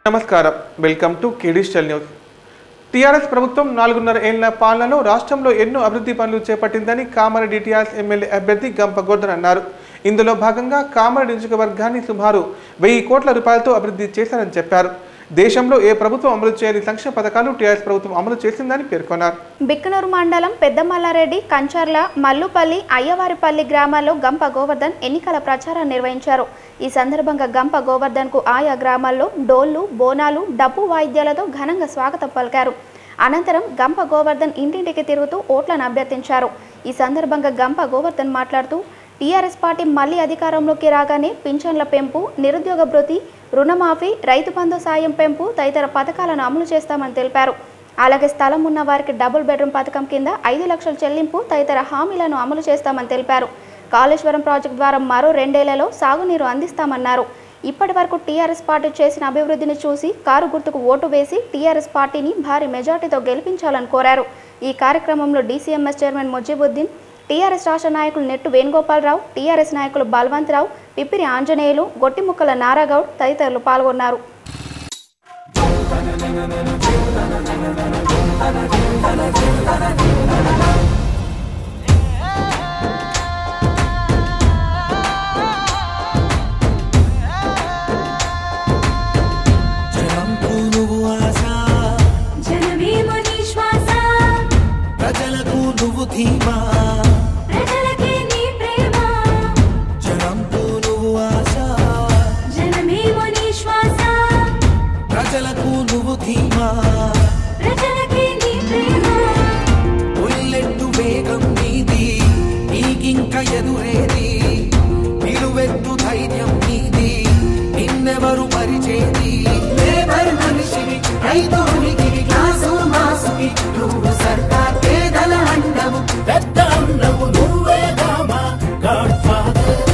నమస్కారం welcome to K digital news TRS ప్రభుత్వం నాలుగున్నర ఏళ్ల పాలనలో రాష్ట్రంలో ఎన్నో అభివృద్ధి పనులు చేపట్టిందని కామారెడ్డి టీఆర్ఎస్ ఎమ్మెల్యే అభ్యర్థి గంప గోర్ధన్ అన్నారు ఇందులో భాగంగా కామారెడ్డి నియోజకవర్గాన్ని సుమారు వెయ్యి కోట్ల రూపాయలతో అభివృద్ధి చేశారని చెప్పారు దేశంలో ఏ ప్రభుత్వం అమలు చేయని సంక్షేమ పథకాలు టీఆర్ఎస్ ప్రభుత్వం అమలు చేసిందని పేర్కొన్నారు బిక్కనూరు మండలం పెద్దమల్లారెడ్డి కంచర్ల మల్లుపల్లి అయ్యవారిపల్లి గ్రామాల్లో గంప గోవర్ధన్ ఎన్నికల ప్రచారం నిర్వహించారు ఈ సందర్భంగా గంప గోవర్ధన్కు ఆయా గ్రామాల్లో డోళ్లు బోనాలు డప్పు వాయిద్యాలతో ఘనంగా స్వాగతం పలికారు అనంతరం గంప గోవర్ధన్ ఇంటింటికి తిరుగుతూ ఓట్లను అభ్యర్థించారు ఈ సందర్భంగా గంప గోవర్ధన్ మాట్లాడుతూ టీఆర్ఎస్ పార్టీ మళ్లీ అధికారంలోకి రాగానే పింఛన్ల పెంపు నిరుద్యోగ భృతి రుణమాఫీ రైతు బంధు సాయం పెంపు తదితర పథకాలను అమలు చేస్తామని తెలిపారు అలాగే స్థలం ఉన్న వారికి డబుల్ బెడ్రూమ్ పథకం కింద ఐదు లక్షల చెల్లింపు తదితర హామీలను అమలు చేస్తామని తెలిపారు కాళేశ్వరం ప్రాజెక్టు ద్వారా మరో రెండేళ్లలో సాగునీరు అందిస్తామన్నారు ఇప్పటి వరకు టీఆర్ఎస్ పార్టీ చేసిన అభివృద్ధిని చూసి కారు గుర్తుకు ఓటు వేసి టీఆర్ఎస్ పార్టీని భారీ మెజార్టీతో గెలిపించాలని కోరారు ఈ కార్యక్రమంలో డీసీఎంఎస్ చైర్మన్ ముజీబుద్దీన్ టీఆర్ఎస్ రాష్ట్ర నాయకులు నెట్టు వేణుగోపాలరావు టీఆర్ఎస్ నాయకులు బల్వంతరావు పిప్పిరి ఆంజనేయులు గొట్టిముక్కల నారాగౌడ్ తదితరులు పాల్గొన్నారు జనంకు నువ్వు ఆశ జనమేమో నీ శ్వాస ప్రజలకు నువ్వు ధీమా ప్రజలకే నీ ప్రేమ జనంకు నువ్వు ఆశ జనమేమో నీ శ్వాస ప్రజలకు నువ్వు ధీమా ప్రజలకే నీ ప్రేమ ఉల్లెట్టు వేగం నీది నీకింక ఎదురేది నిలువెత్తు ధైర్యం నీది నిన్నెవరు పరిచేది లేబర్ మనిషివి రైతునికి క్లాసు మాసుకి నువ్వు సర్కార్ పేదల అండవు పెద్ద అన్నవు నువ్వే గామా గాడ్ ఫాదర్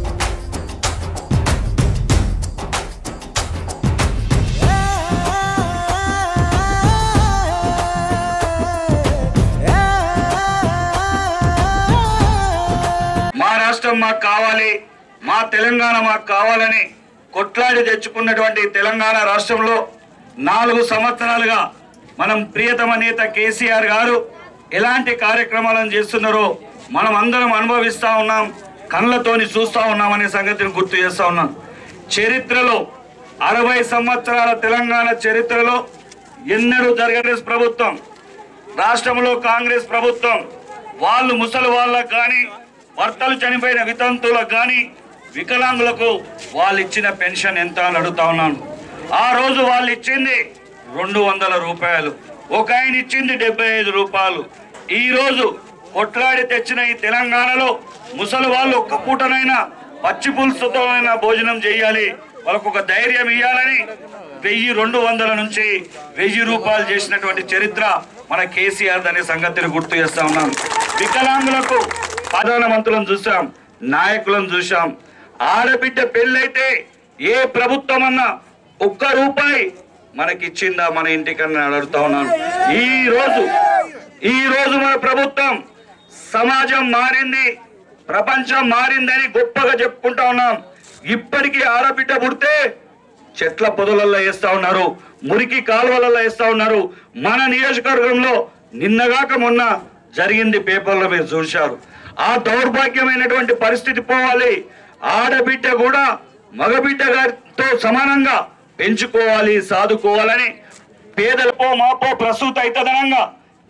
మా రాష్ట్రం మాకు కావాలి మా తెలంగాణ మాకు కావాలని కొట్లాడి తెచ్చుకున్నటువంటి తెలంగాణ రాష్ట్రంలో నాలుగు సంవత్సరాలుగా మనం ప్రియతమ నేత కేసీఆర్ గారు ఎలాంటి కార్యక్రమాలను చేస్తున్నారో మనం అందరం అనుభవిస్తా ఉన్నాం కళ్ళతోని చూస్తా ఉన్నాం అనే సంగతిని గుర్తు చేస్తా ఉన్నాం చరిత్రలో అరవై సంవత్సరాల తెలంగాణ చరిత్రలో ఎన్నడూ జరగని ప్రభుత్వం రాష్ట్రంలో కాంగ్రెస్ ప్రభుత్వం వాళ్ళు ముసలి వాళ్ళకు కానీ భర్తలు చనిపోయిన వితంతువులకు కానీ వికలాంగులకు వాళ్ళు ఇచ్చిన పెన్షన్ ఎంత అని అడుగుతా ఉన్నాను ఆ రోజు వాళ్ళు ఇచ్చింది రెండు వందల రూపాయలు ఒక ఆయన ఇచ్చింది డెబ్బై ఐదు రూపాయలు ఈ రోజు కొట్లాడి తెచ్చిన ఈ తెలంగాణలో ముసలి వాళ్ళు ఒక్క పూటనైనా పచ్చి పులుసుతో అయినా భోజనం చేయాలి వాళ్ళకు ఒక ధైర్యం ఇవ్వాలని వెయ్యి రెండు వందల నుంచి వెయ్యి రూపాయలు చేసినటువంటి చరిత్ర మన కేసీఆర్ అనే సంగతిని గుర్తు చేస్తా ఉన్నాం వికలాంగులకు ప్రధానమంత్రులను చూసాం నాయకులను చూసాం ఆడబిడ్డ పెళ్ళైతే ఏ ప్రభుత్వం అన్నా ఒక్క రూపాయి మనకిచ్చిందా మన ఇంటికన్నా అని అడుగుతా ఉన్నాను ఈ రోజు ఈ రోజు మన ప్రభుత్వం సమాజం మారింది ప్రపంచం మారిందని గొప్పగా చెప్పుకుంటా ఉన్నాం ఇప్పటికీ ఆడబిడ్డ పుడితే చెట్ల పొదలల్లో వేస్తా ఉన్నారు మురికి కాలువలలో వేస్తా ఉన్నారు మన నియోజకవర్గంలో నిన్నగాక మొన్న జరిగింది పేపర్లో మీరు చూశారు ఆ దౌర్భాగ్యమైనటువంటి పరిస్థితి పోవాలి ఆడబిడ్డ కూడా మగబిడ్డ గారితో సమానంగా పెంచుకోవాలి సాదుకోవాలని పేదలపో మాపో ప్రసూత అయితదనంగా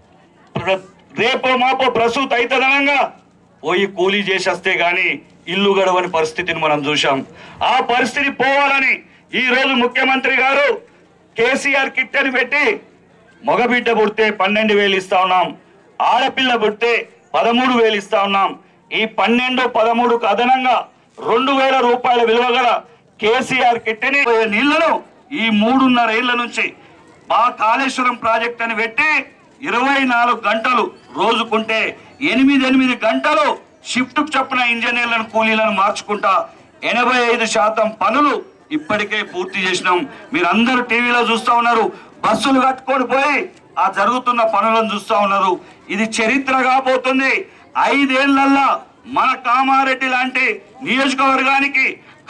ప్ర- రేపో మాపో ప్రసూత అయితదనంగా పోయి కూలీ చేసేస్తే గాని ఇల్లు గడవని పరిస్థితిని మనం చూశాం ఆ పరిస్థితి పోవాలని ఈ రోజు ముఖ్యమంత్రి గారు కేసీఆర్ కిట్ అని పెట్టి మగబిడ్డ పుడితే పన్నెండు వేలు ఇస్తా ఉన్నాం ఆడపిల్ల పుడితే పదమూడు వేలు ఇస్తా ఉన్నాం ఈ పన్నెండు పదమూడుకు అదనంగా రెండు వేల రూపాయల విలువ గల కేసీఆర్ కిట్ని నీళ్లను ఈ మూడున్నర ఏళ్ల నుంచి మా కాళేశ్వరం ప్రాజెక్ట్ అని పెట్టి ఇరవై నాలుగు గంటలు రోజుకుంటే ఎనిమిది ఎనిమిది గంటలు షిఫ్ట్ చొప్పున ఇంజనీర్లను కూలీలను మార్చుకుంటా ఎనభై ఐదు శాతం పనులు ఇప్పటికే పూర్తి చేసినాం మీరు అందరూ టీవీలో చూస్తా ఉన్నారు బస్సులు కట్టుకొని పోయి ఆ జరుగుతున్న పనులను చూస్తా ఉన్నారు ఇది చరిత్ర కాబోతుంది ఐదేళ్లల్లా మన కామారెడ్డి లాంటి నియోజకవర్గానికి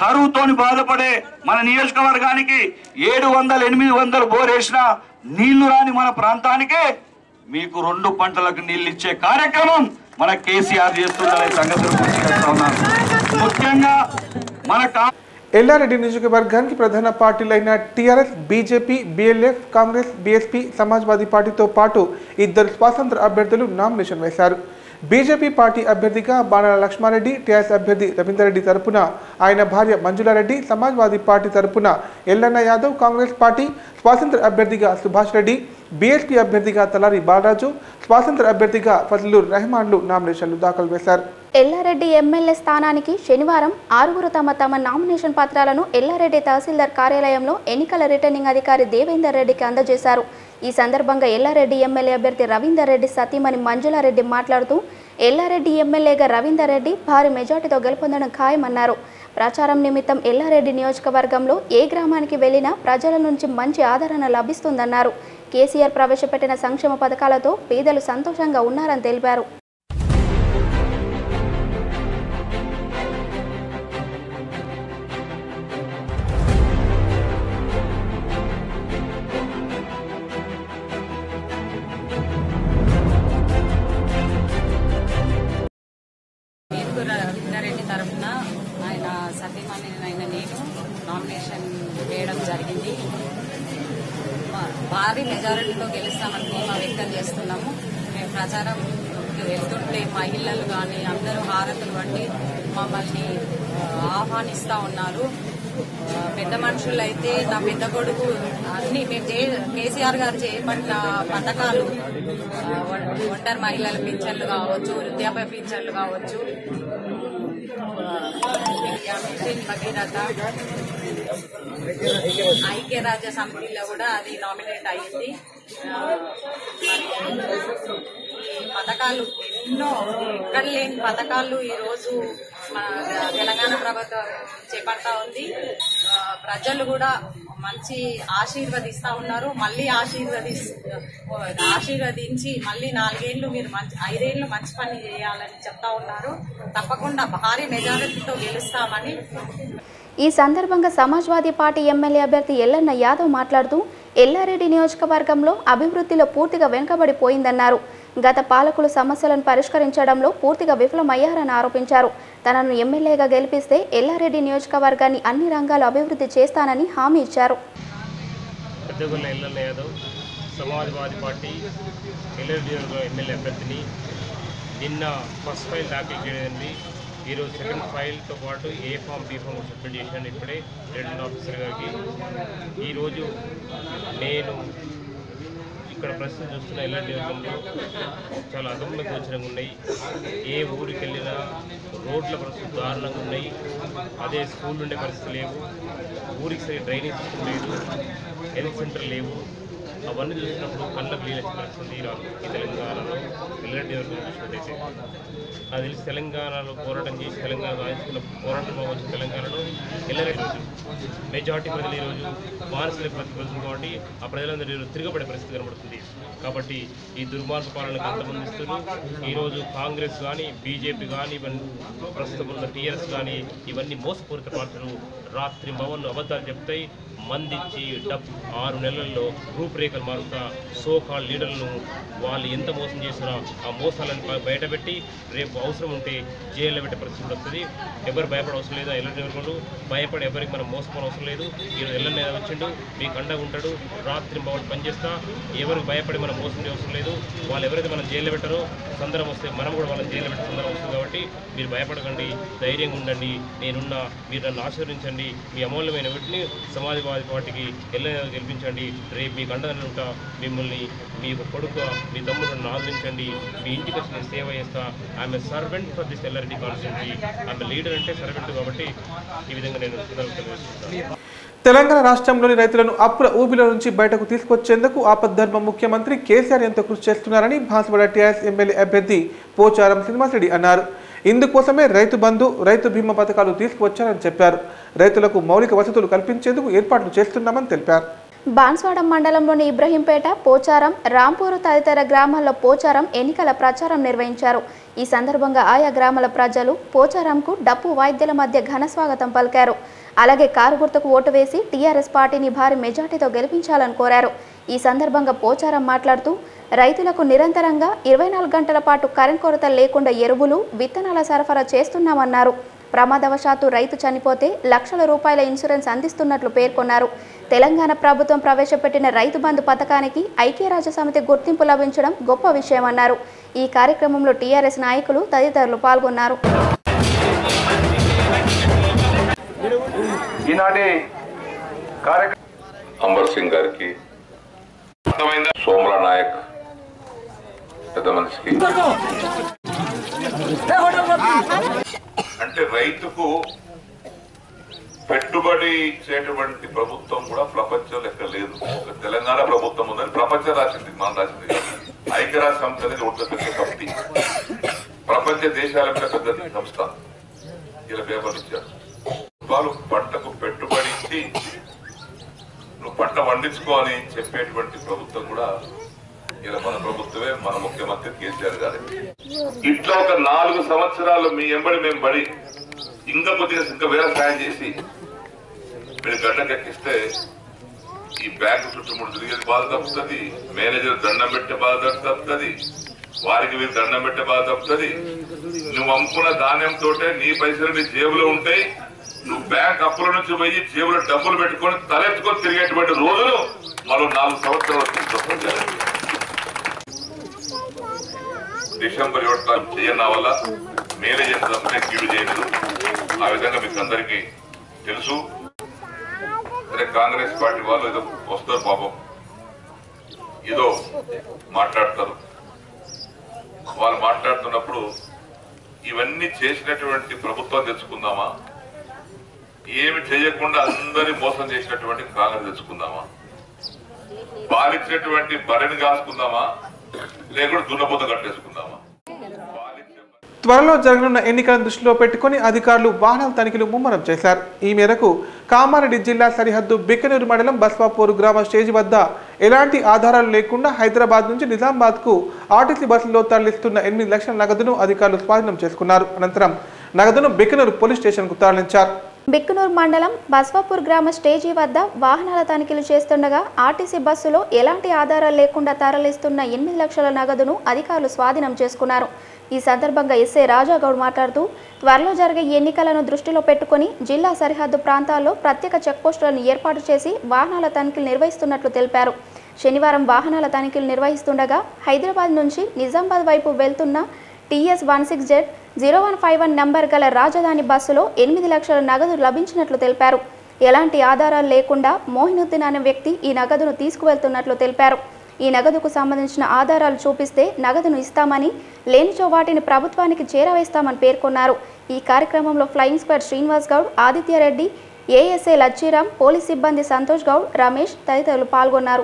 కరువుతోని బాధపడే మన నియోజకవర్గానికి ఏడు వందల ఎనిమిది వందలు బోరేసిన నీళ్లు రాని మన ప్రాంతానికే మీకు రెండు పంటలకు నీళ్ళు ఇచ్చే కార్యక్రమం మన కేసీఆర్ చేస్తున్నారనే సంగతిని గుర్తు చేస్తా ఉన్నాను ముఖ్యంగా మన కా ఎల్లారెడ్డి నియోజకవర్గానికి ప్రధాన పార్టీలైన TRS BJP BLF Congress BSP Samajwadi పార్టీతో పాటు ఇద్దరు స్వాతంత్ర అభ్యర్థులు నామినేషన్ వేశారు బీజేపీ పార్టీ అభ్యర్థిగా బాణాల లక్ష్మారెడ్డి టీఆర్ఎస్ అభ్యర్థి రవీందర్రెడ్డి తరపున ఆయన భార్య మంజులారెడ్డి సమాజ్వాదీ పార్టీ తరపున ఎల్లన్న యాదవ్ కాంగ్రెస్ పార్టీ స్వాతంత్ర అభ్యర్థిగా సుభాష్ రెడ్డి బీఎస్పీ అభ్యర్థిగా తలారి బాలరాజు స్వాతంత్ర అభ్యర్థిగా ఫజలుర్ రెహమాన్లు నామినేషన్లు దాఖలు చేశారు ఎల్లారెడ్డి ఎమ్మెల్యే స్థానానికి శనివారం ఆరుగురు తమ తమ నామినేషన్ పత్రాలను ఎల్లారెడ్డి తహసీల్దార్ కార్యాలయంలో ఎన్నికల రిటర్నింగ్ అధికారి దేవేందర్ రెడ్డికి అందజేశారు ఈ సందర్భంగా ఎల్లారెడ్డి ఎమ్మెల్యే అభ్యర్థి రవీందర్ రెడ్డి సతీమణి మంజులారెడ్డి మాట్లాడుతూ ఎల్లారెడ్డి ఎమ్మెల్యేగా రవీందర్ రెడ్డి భారీ మెజార్టీతో గెలుపొందడం ఖాయమన్నారు ప్రచారం నిమిత్తం ఎల్లారెడ్డి నియోజకవర్గంలో ఏ గ్రామానికి వెళ్లినా ప్రజల నుంచి మంచి ఆదరణ లభిస్తుందన్నారు కేసీఆర్ ప్రవేశపెట్టిన సంక్షేమ పథకాలతో పేదలు సంతోషంగా ఉన్నారని తెలిపారు ఏనుగు రవీంద్రారెడ్డి తరఫున ఆయన సతీమణి అయిన నేను నామినేషన్ వేయడం జరిగింది భా- భారీ మెజారిటీతో గెలుస్తామని ధీమా వ్యక్తం చేస్తున్నాము మేము ప్రచారం వెళ్తుంటే మహిళలు కానీ అందరూ హారతులు బట్టి మమ్మల్ని ఆ, ఆహ్వానిస్తా ఉన్నారు ఆ, పెద్ద మనుషులు అయితే నా పెద్ద కొడుకు అన్ని మేము చే- కేసీఆర్ గారు చేపట్టిన పథకాలు ఆ, ఒం- ఒంటరి మహిళల పింఛన్లు కావచ్చు వృద్ధాప్య పింఛన్లు కావచ్చు ఆ, మిషన్ భగీరథ ఐక్యరాజ్య సమితిలో కూడా అది నామినేట్ అయ్యింది ఆ, మరి ఈ పథకాలు ఎన్నో ఎక్కడ లేని పథకాలు ఈ రోజు మన తెలంగాణ ప్రభుత్వం చేపడతా ఉంది ఆ, ప్రజలు కూడా మంచి ఆశీర్వదిస్తా ఉన్నారు మళ్ళీ ఆశీర్వది ఆశీర్వదించి మళ్ళీ నాలుగేళ్లు మీరు మంచి ఐదేళ్లు మంచి పని చేయాలని చెప్తా ఉన్నారు తప్పకుండా భారీ మెజారిటీతో గెలుస్తామని ఈ సందర్భంగా సమాజ్వాదీ పార్టీ ఎమ్మెల్యే అభ్యర్థి ఎల్లన్న యాదవ్ మాట్లాడుతూ ఎల్లారెడ్డి నియోజకవర్గంలో అభివృద్ధిలో పూర్తిగా వెనుకబడిపోయిందన్నారు గత పాలకులు సమస్యలను పరిష్కరించడంలో పూర్తిగా విఫలమయ్యారని ఆరోపించారు తనను ఎమ్మెల్యేగా గెలిపిస్తే ఎల్లారెడ్డి నియోజకవర్గాన్ని అన్ని రంగాలు అభివృద్ధి చేస్తానని హామీ ఇచ్చారు Peddagolla Yellanna Yadav Samajwadi party LLD MLA అభ్యర్థిని నిన్న ఫస్ట్ ఫైల్ దాఖలు చేయడండి ఈరోజు సెకండ్ ఫైల్తో పాటు A form B form submit చేశాను ఇప్పుడే రిటర్న్ ఆఫీసర్ గారికి ఈరోజు నేను ఇక్కడ ప్రస్తుతం చూస్తున్న ఎల్ఎల్డి వర్గంలో చాలా అగమ్య గోచరంగా ఉన్నాయి ఏ ఊరికి వెళ్ళినా రోడ్ల పరిస్థితి దారుణంగా ఉన్నాయి అదే స్కూల్ ఉండే పరిస్థితి లేవు ఊరికి సరి డ్రైనేజ్ సిస్టమ్ లేదు హెల్త్ సెంటర్ లేవు అవన్నీ చూసినప్పుడు కళ్ళకు నీళ్ళు వచ్చే పరిస్థితి ఈ రా- ఈ తెలంగాణలో ఎల్రెడ్డి వరకు చూసినట్టయితే నాకు తెలిసి తెలంగాణలో పోరాటం చేసి తెలంగాణ సాధించుకున్న పోరాటంలో వచ్చిన తెలంగాణలో ఎల్లారెడ్డి రోజు మెజార్టీ ప్రజలు ఈరోజు మానసిక ప్రతిపడుతుంది కాబట్టి ఆ ప్రజలందరూ ఈరోజు తిరగబడే పరిస్థితి కనబడుతుంది కాబట్టి ఈ దుర్మార్గ పాలనకు అంతమందిస్తున్నారు ఈరోజు కాంగ్రెస్ కానీ బీజేపీ కానీ ఇవన్నీ ప్రస్తుతం ఉన్న టీఆర్ఎస్ కానీ ఇవన్నీ మోసపూరిత పార్టీలు రాత్రి భవన్లు అబద్ధాలు చెప్తాయి మందిచ్చి డబ్ ఆరు నెలల్లో రూపురేఖలు మారుతా సో కాల్ లీడర్లను వాళ్ళు ఎంత మోసం చేసినా ఆ మోసాలను బ- బయటపెట్టి రేపు అవసరం ఉంటే జైల్లో పెట్టే పరిస్థితి వస్తుంది ఎవరు భయపడ అవసరం లేదు ఎల్లుండి ఎవరు భయపడి ఎవరికి మనం మోసపోవడం అవసరం లేదు ఈరోజు ఎల్లుండి వచ్చిండు మీకు అండగా ఉంటాడు రాత్రి భవన్ పనిచేస్తా ఎవరికి భయపడి మనం మోసం చేయ అవసరం లేదు వాళ్ళు ఎవరైతే మనం జైల్లో పెట్టారో సందర్భం వస్తే మనం కూడా వాళ్ళని జైల్లో పెట్టే సందర్భం వస్తుంది కాబట్టి మీరు భయపడకండి ధైర్యంగా ఉండండి నేనున్నా మీరు నన్ను ఆశీర్వదించండి మీ అమూల్యమైన వీటిని సమాజవాది పార్టీకి ఎల్ల గెలిపించండి రేపు మీకు అండగా ఉంటా మిమ్మల్ని మీ యొక్క కొడుకు మీ తమ్ముడు నన్ను ఆదరించండి మీ ఇంటికి వచ్చి నేను సేవ చేస్తా ఆమె servant for this LRD constituency ఆమె లీడర్ అంటే సర్వెంట్ కాబట్టి ఈ విధంగా నేను సందర్భంగా తెలియజేస్తున్నాను తెలంగాణ రాష్ట్రంలోని రైతులను అప్పుల ఊబిలో నుంచి బయటకు తీసుకొచ్చేందుకు ఆపద్ధర్మ ముఖ్యమంత్రి కేసీఆర్ ఎంతో కృషి చేస్తున్నారని బాన్సువాడ టీఆర్ఎస్ ఎమ్మెల్యే అభ్యర్థి పోచారం శ్రీనివాసరెడ్డి అన్నారు ఇందుకోసమే రైతు బంధు రైతు బీమా పథకాలు తీసుకువచ్చారని చెప్పారు రైతులకు మౌలిక వసతులు కల్పించేందుకు ఏర్పాట్లు చేస్తున్నామని తెలిపారు బాన్స్వాడ మండలంలోని ఇబ్రహీంపేట పోచారం రాంపూరు తదితర గ్రామాల్లో పోచారం ఎన్నికల ప్రచారం నిర్వహించారు ఈ సందర్భంగా ఆయా గ్రామాల ప్రజలు పోచారంకు డప్పు వాయిద్యాల మధ్య ఘన స్వాగతం పలికారు అలాగే కారు గుర్తుకు ఓటు వేసి టీఆర్ఎస్ పార్టీని భారీ మెజార్టీతో గెలిపించాలని కోరారు ఈ సందర్భంగా పోచారం మాట్లాడుతూ రైతులకు నిరంతరంగా ఇరవై నాలుగు గంటల పాటు కరెంట్ కొరత లేకుండా ఎరువులు విత్తనాల సరఫరా చేస్తున్నామన్నారు ప్రమాదవశాత్తు రైతు చనిపోతే లక్షల రూపాయల ఇన్సూరెన్స్ అందిస్తున్నట్లు పేర్కొన్నారు తెలంగాణ ప్రభుత్వం ప్రవేశపెట్టిన రైతు బంధు పథకానికి ఐక్యరాజ్య సమితి గుర్తింపు లభించడం గొప్ప విషయమన్నారు ఈ కార్యక్రమంలో టీఆర్ఎస్ నాయకులు తదితరులు పాల్గొన్నారు ఈనాటి కార్యక్రమం అంబర్ సింగ్ గారికి సోమల నాయక్ పెద్ద మనిషికి అంటే రైతుకు పెట్టుబడి ఇచ్చేటువంటి ప్రభుత్వం కూడా ప్రపంచం లెక్క లేదు ఒక తెలంగాణ ప్రభుత్వం ఉందని ప్రపంచం రాసింది మనం రాసింది కాదు. ఐక్యరాజ్య సంస్థ అనేది ఒక పెద్ద సమితి ప్రపంచ దేశాల మీద పెద్ద సంస్థ ఇలా పేపర్లు ఇచ్చారు వాళ్ళు పంటకు పెట్టుబడి ఇచ్చి నువ్వు పంట పండించుకో అని చెప్పేటువంటి ప్రభుత్వం కూడా ఇలా మన ప్రభుత్వమే మన ముఖ్యమంత్రి కేసీఆర్ గారు ఇట్లా ఒక నాలుగు సంవత్సరాలు మీ ఎంబడి మేము పడి ఇంకా కొద్దిగా ఇంకా వేరే సాయం చేసి మీరు గడ్డకెక్కిస్తే ఈ బ్యాంకు చుట్టుముడు తిరిగేది బాధ తప్పుతుంది మేనేజర్ దండం పెట్టే బాధ తప్పుతుంది వారికి మీరు దండం పెట్టే బాధ తప్పుతుంది నువ్వు అమ్ముకున్న ధాన్యంతో నీ పైసలు నీ జేబులో ఉంటాయి నువ్వు బ్యాంక్ అప్పుల నుంచి పోయి జేబులో డబ్బులు పెట్టుకొని తలెత్తుకొని తిరిగేటువంటి రోజులు మరో నాలుగు సంవత్సరాలు తీసుకొచ్చారు డిసెంబర్ ఒకటి తారీఖు చేయన వల్ల మేలే చేసినందుకే కీడు చేయలేదు ఆ విధంగా మీకు అందరికీ తెలుసు సరే కాంగ్రెస్ పార్టీ వాళ్ళు ఏదో వస్తారు పాపం ఏదో మాట్లాడతారు వాళ్ళు మాట్లాడుతున్నప్పుడు ఇవన్నీ చేసినటువంటి ప్రభుత్వం తెచ్చుకుందామా ఏమి చేయకుండా అందరి మోసం చేసినటువంటి కాంగ్రెస్ తెచ్చుకుందామా పాలించినటువంటి బరిని కాసుకుందామా లేకుంటే దున్నపోత కట్టేసుకుందామా త్వరలో జరగనున్న ఎన్నికలను దృష్టిలో పెట్టుకుని అధికారులు వాహనాల తనిఖీలు ముమ్మరం చేశారు ఈ మేరకు కామారెడ్డి జిల్లా సరిహద్దు బిక్కనూరు మండలం బస్వాపూర్ గ్రామ స్టేజ్ వద్ద ఎలాంటి ఆధారాలు లేకుండా హైదరాబాద్ నుంచి నిజామాబాద్కు ఆర్టీసీ బస్సులో తరలిస్తున్న ఎనిమిది లక్షల నగదును అధికారులు స్వాధీనం చేసుకున్నారు అనంతరం నగదును బిక్కనూరు పోలీస్ స్టేషన్కు తరలించారు బిక్కునూరు మండలం బస్వాపూర్ గ్రామ స్టేజీ వద్ద వాహనాల తనిఖీలు చేస్తుండగా ఆర్టీసీ బస్సులో ఎలాంటి ఆధారాలు లేకుండా తరలిస్తున్న ఎనిమిది లక్షల నగదును అధికారులు స్వాధీనం చేసుకున్నారు ఈ సందర్భంగా ఎస్ఐ రాజాగౌడ్ మాట్లాడుతూ త్వరలో జరిగే ఎన్నికలను దృష్టిలో పెట్టుకుని జిల్లా సరిహద్దు ప్రాంతాల్లో ప్రత్యేక చెక్పోస్టులను ఏర్పాటు చేసి వాహనాల తనిఖీలు నిర్వహిస్తున్నట్లు తెలిపారు శనివారం వాహనాల తనిఖీలు నిర్వహిస్తుండగా హైదరాబాద్ నుంచి నిజామాబాద్ వైపు వెళ్తున్న TS one six Z zero one five one number గల రాజధాని బస్సులో ఎనిమిది లక్షల నగదు లభించినట్లు తెలిపారు ఎలాంటి ఆధారాలు లేకుండా మోహినుద్దీన్ అనే వ్యక్తి ఈ నగదును తీసుకువెళ్తున్నట్లు తెలిపారు ఈ నగదుకు సంబంధించిన ఆధారాలు చూపిస్తే నగదును ఇస్తామని లేనిచో వాటిని ప్రభుత్వానికి చేరవేస్తామని పేర్కొన్నారు ఈ కార్యక్రమంలో flying squad Srinivas Goud Adityareddy ASI Lachiram police సిబ్బంది సంతోష్ గౌడ్ రమేష్ తదితరులు పాల్గొన్నారు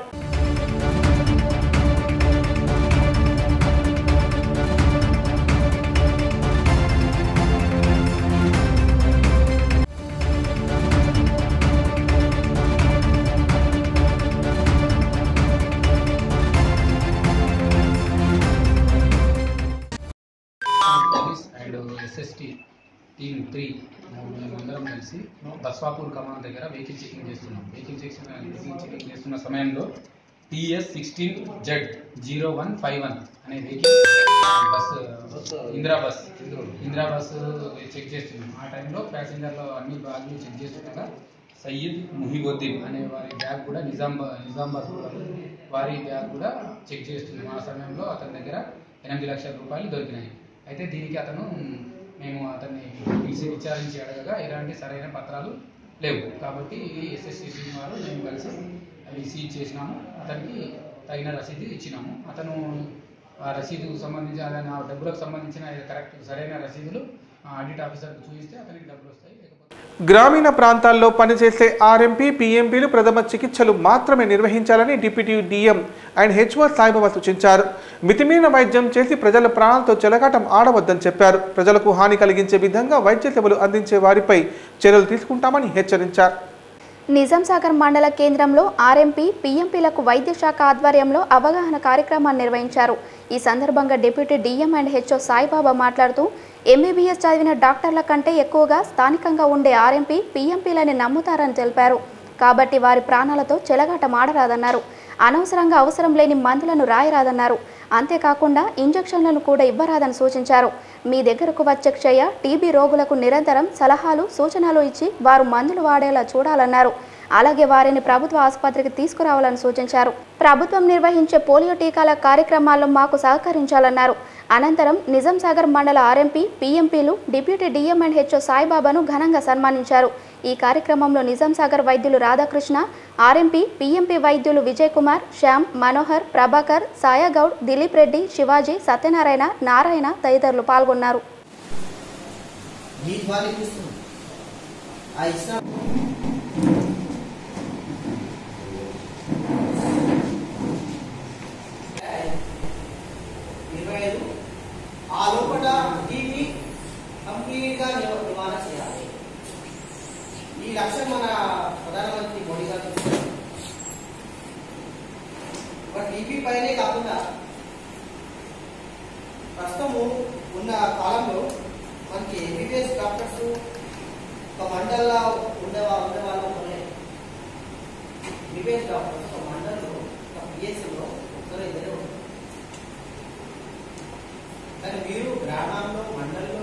police and SST team three మేమందరం కలిసి బస్వాపూర్ కమాండ్ దగ్గర వెహికల్ చెకింగ్ చేస్తున్నాం వెహికల్ చెకింగ్ వెహికల్ చెకింగ్ చేస్తున్న సమయంలో TS sixteen Z zero one five one అనే vehicle bus Indira bus Indira bus check చేస్తున్నాం ఆ టైంలో ప్యాసింజర్లో అన్ని బ్యాగులు చెక్ చేస్తుండగా సయ్యద్ ముహిబుద్దీన్ అనే వారి బ్యాగ్ కూడా నిజామాబాద్ నిజామాబాద్ వారి బ్యాగ్ కూడా చెక్ చేస్తున్నాం ఆ సమయంలో అతని దగ్గర ఎనిమిది లక్షల రూపాయలు దొరికినాయి అయితే దీనికి అతను మేము అతన్ని పిలిచి విచారించి అడగగా ఎలాంటి సరైన పత్రాలు లేవు కాబట్టి ఎస్ఎస్సి వారు మేము కలిసి అవి సీజ్ చేసినాము అతనికి తగిన రసీదు ఇచ్చినాము అతను ఆ రసీదుకు సంబంధించి అతను ఆ డబ్బులకు సంబంధించిన కరెక్ట్ సరైన రసీదులు ఆడిట్ ఆఫీసర్కి చూపిస్తే అతనికి డబ్బులు వస్తాయి లేకపోతే గ్రామీణ ప్రాంతాల్లో పనిచేసే ఆర్ఎంపీ పీఎంపీలు ప్రథమ చికిత్సలు మాత్రమే నిర్వహించాలని deputy DM and HO Saibaba సూచించారు మితిమీరిన వైద్యం చేసి ప్రజల ప్రాణాలతో చెలగాటం ఆడవద్దని చెప్పారు ప్రజలకు హాని కలిగించే విధంగా వైద్య సేవలు అందించే వారిపై చర్యలు తీసుకుంటామని హెచ్చరించారు నిజాంసాగర్ మండల కేంద్రంలో ఆర్ఎంపీ పీఎంపీలకు వైద్య శాఖ ఆధ్వర్యంలో అవగాహన కార్యక్రమాన్ని నిర్వహించారు ఈ సందర్భంగా deputy DM and HO Saibaba మాట్లాడుతూ ఎంబీబీఎస్ చదివిన డాక్టర్ల కంటే ఎక్కువగా స్థానికంగా ఉండే ఆర్ఎంపీ పీఎంపీలని నమ్ముతారని తెలిపారు కాబట్టి వారి ప్రాణాలతో చెలగాట మాడరాదన్నారు అనవసరంగా అవసరం లేని మందులను రాయరాదన్నారు అంతేకాకుండా ఇంజెక్షన్లను కూడా ఇవ్వరాదని సూచించారు మీ దగ్గరకు వచ్చే క్షయ టీబీ రోగులకు నిరంతరం సలహాలు సూచనలు ఇచ్చి వారు మందులు వాడేలా చూడాలన్నారు అలాగే వారిని ప్రభుత్వ ఆసుపత్రికి తీసుకురావాలని సూచించారు ప్రభుత్వం నిర్వహించే పోలియో టీకాల కార్యక్రమాల్లో మాకు సహకరించాలన్నారు అనంతరం నిజాం సాగర్ మండల ఆర్ఎంపీ పీఎంపీలు డిప్యూటీ డీఎం అండ్ హెచ్ఓ సాయిబాబాను ఘనంగా సన్మానించారు ఈ కార్యక్రమంలో నిజాం సాగర్ వైద్యులు రాధాకృష్ణ ఆర్ఎంపీ పీఎంపీ వైద్యులు విజయ్ కుమార్ శ్యామ్ మనోహర్ ప్రభాకర్ సాయాగౌడ్ దిలీప్ రెడ్డి శివాజీ సత్యనారాయణ నారాయణ తదితరులు పాల్గొన్నారు గీత వాళ్ళు ఇప్పిస్తుంది ఆ ఇచ్చిన ఇరవై ఐదు ఆ లోపల టీవీ కంప్లీట్గా నివ- నివారణ చేయాలి ఈ లక్ష్యం మన ప్రధానమంత్రి మోడీ గారు తీసుకున్నారు. ఒక టీవీ పైనే కాకుండా ప్రస్తుతము ఉన్న కాలంలో మనకి ఎంబీబీఎస్ డాక్టర్స్ ఒక మండల్లో ఉండేవా ఉండేవాళ్ళు ఉన్నాయి ఎంబీబీఎస్ డాక్టర్స్ ఒక మండల్లో ఒక పిఎస్సీలో ఒకరు ఇద్దరే ఉంటారు కానీ మీరు గ్రామాల్లో మండల్లో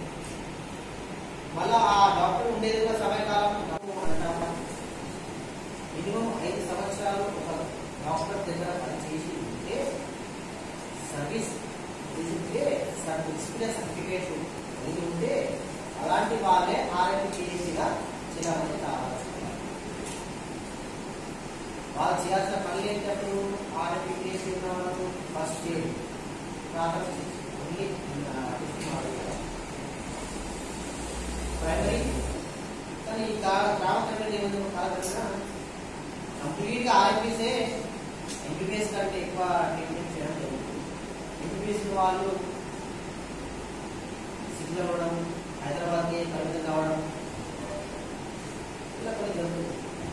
మళ్ళా ఆ డాక్టర్ ఉండేది కూడా సమయకాలం అంటామా మినిమం ఐదు సంవత్సరాలు ఒక డాక్టర్ దగ్గర పనిచేసి ఉంటే సర్వీస్ ఉంటే డిస్ప్లే సర్టిఫికేట్ ఇది ఉంటే అలాంటి వాళ్ళే ఆర్ఎంపీ చేసిగా చేయాలని కావాల్సి వాళ్ళు చేయాల్సిన పనులు ఏంటప్పుడు ఆర్ఎంపీ చేసి ఉన్న వాళ్ళకు ఫస్ట్ ఇయర్ ప్రాథమిక ఓన్లీ ప్రైమరీ కానీ ఈ గ్రా- గ్రామ కమిటీ ఏమైందో కాదు కంప్లీట్గా ఆర్ఎంపీసే ఎంబీబీఎస్ కంటే ఎక్కువ ట్రీట్మెంట్ చేయడం జరుగుతుంది ఎంబీబీఎస్ వాళ్ళు సిగ్నల్ అవ్వడం హైదరాబాద్కి పరిమితం కావడం ఇలా కొన్ని జరుగుతుంది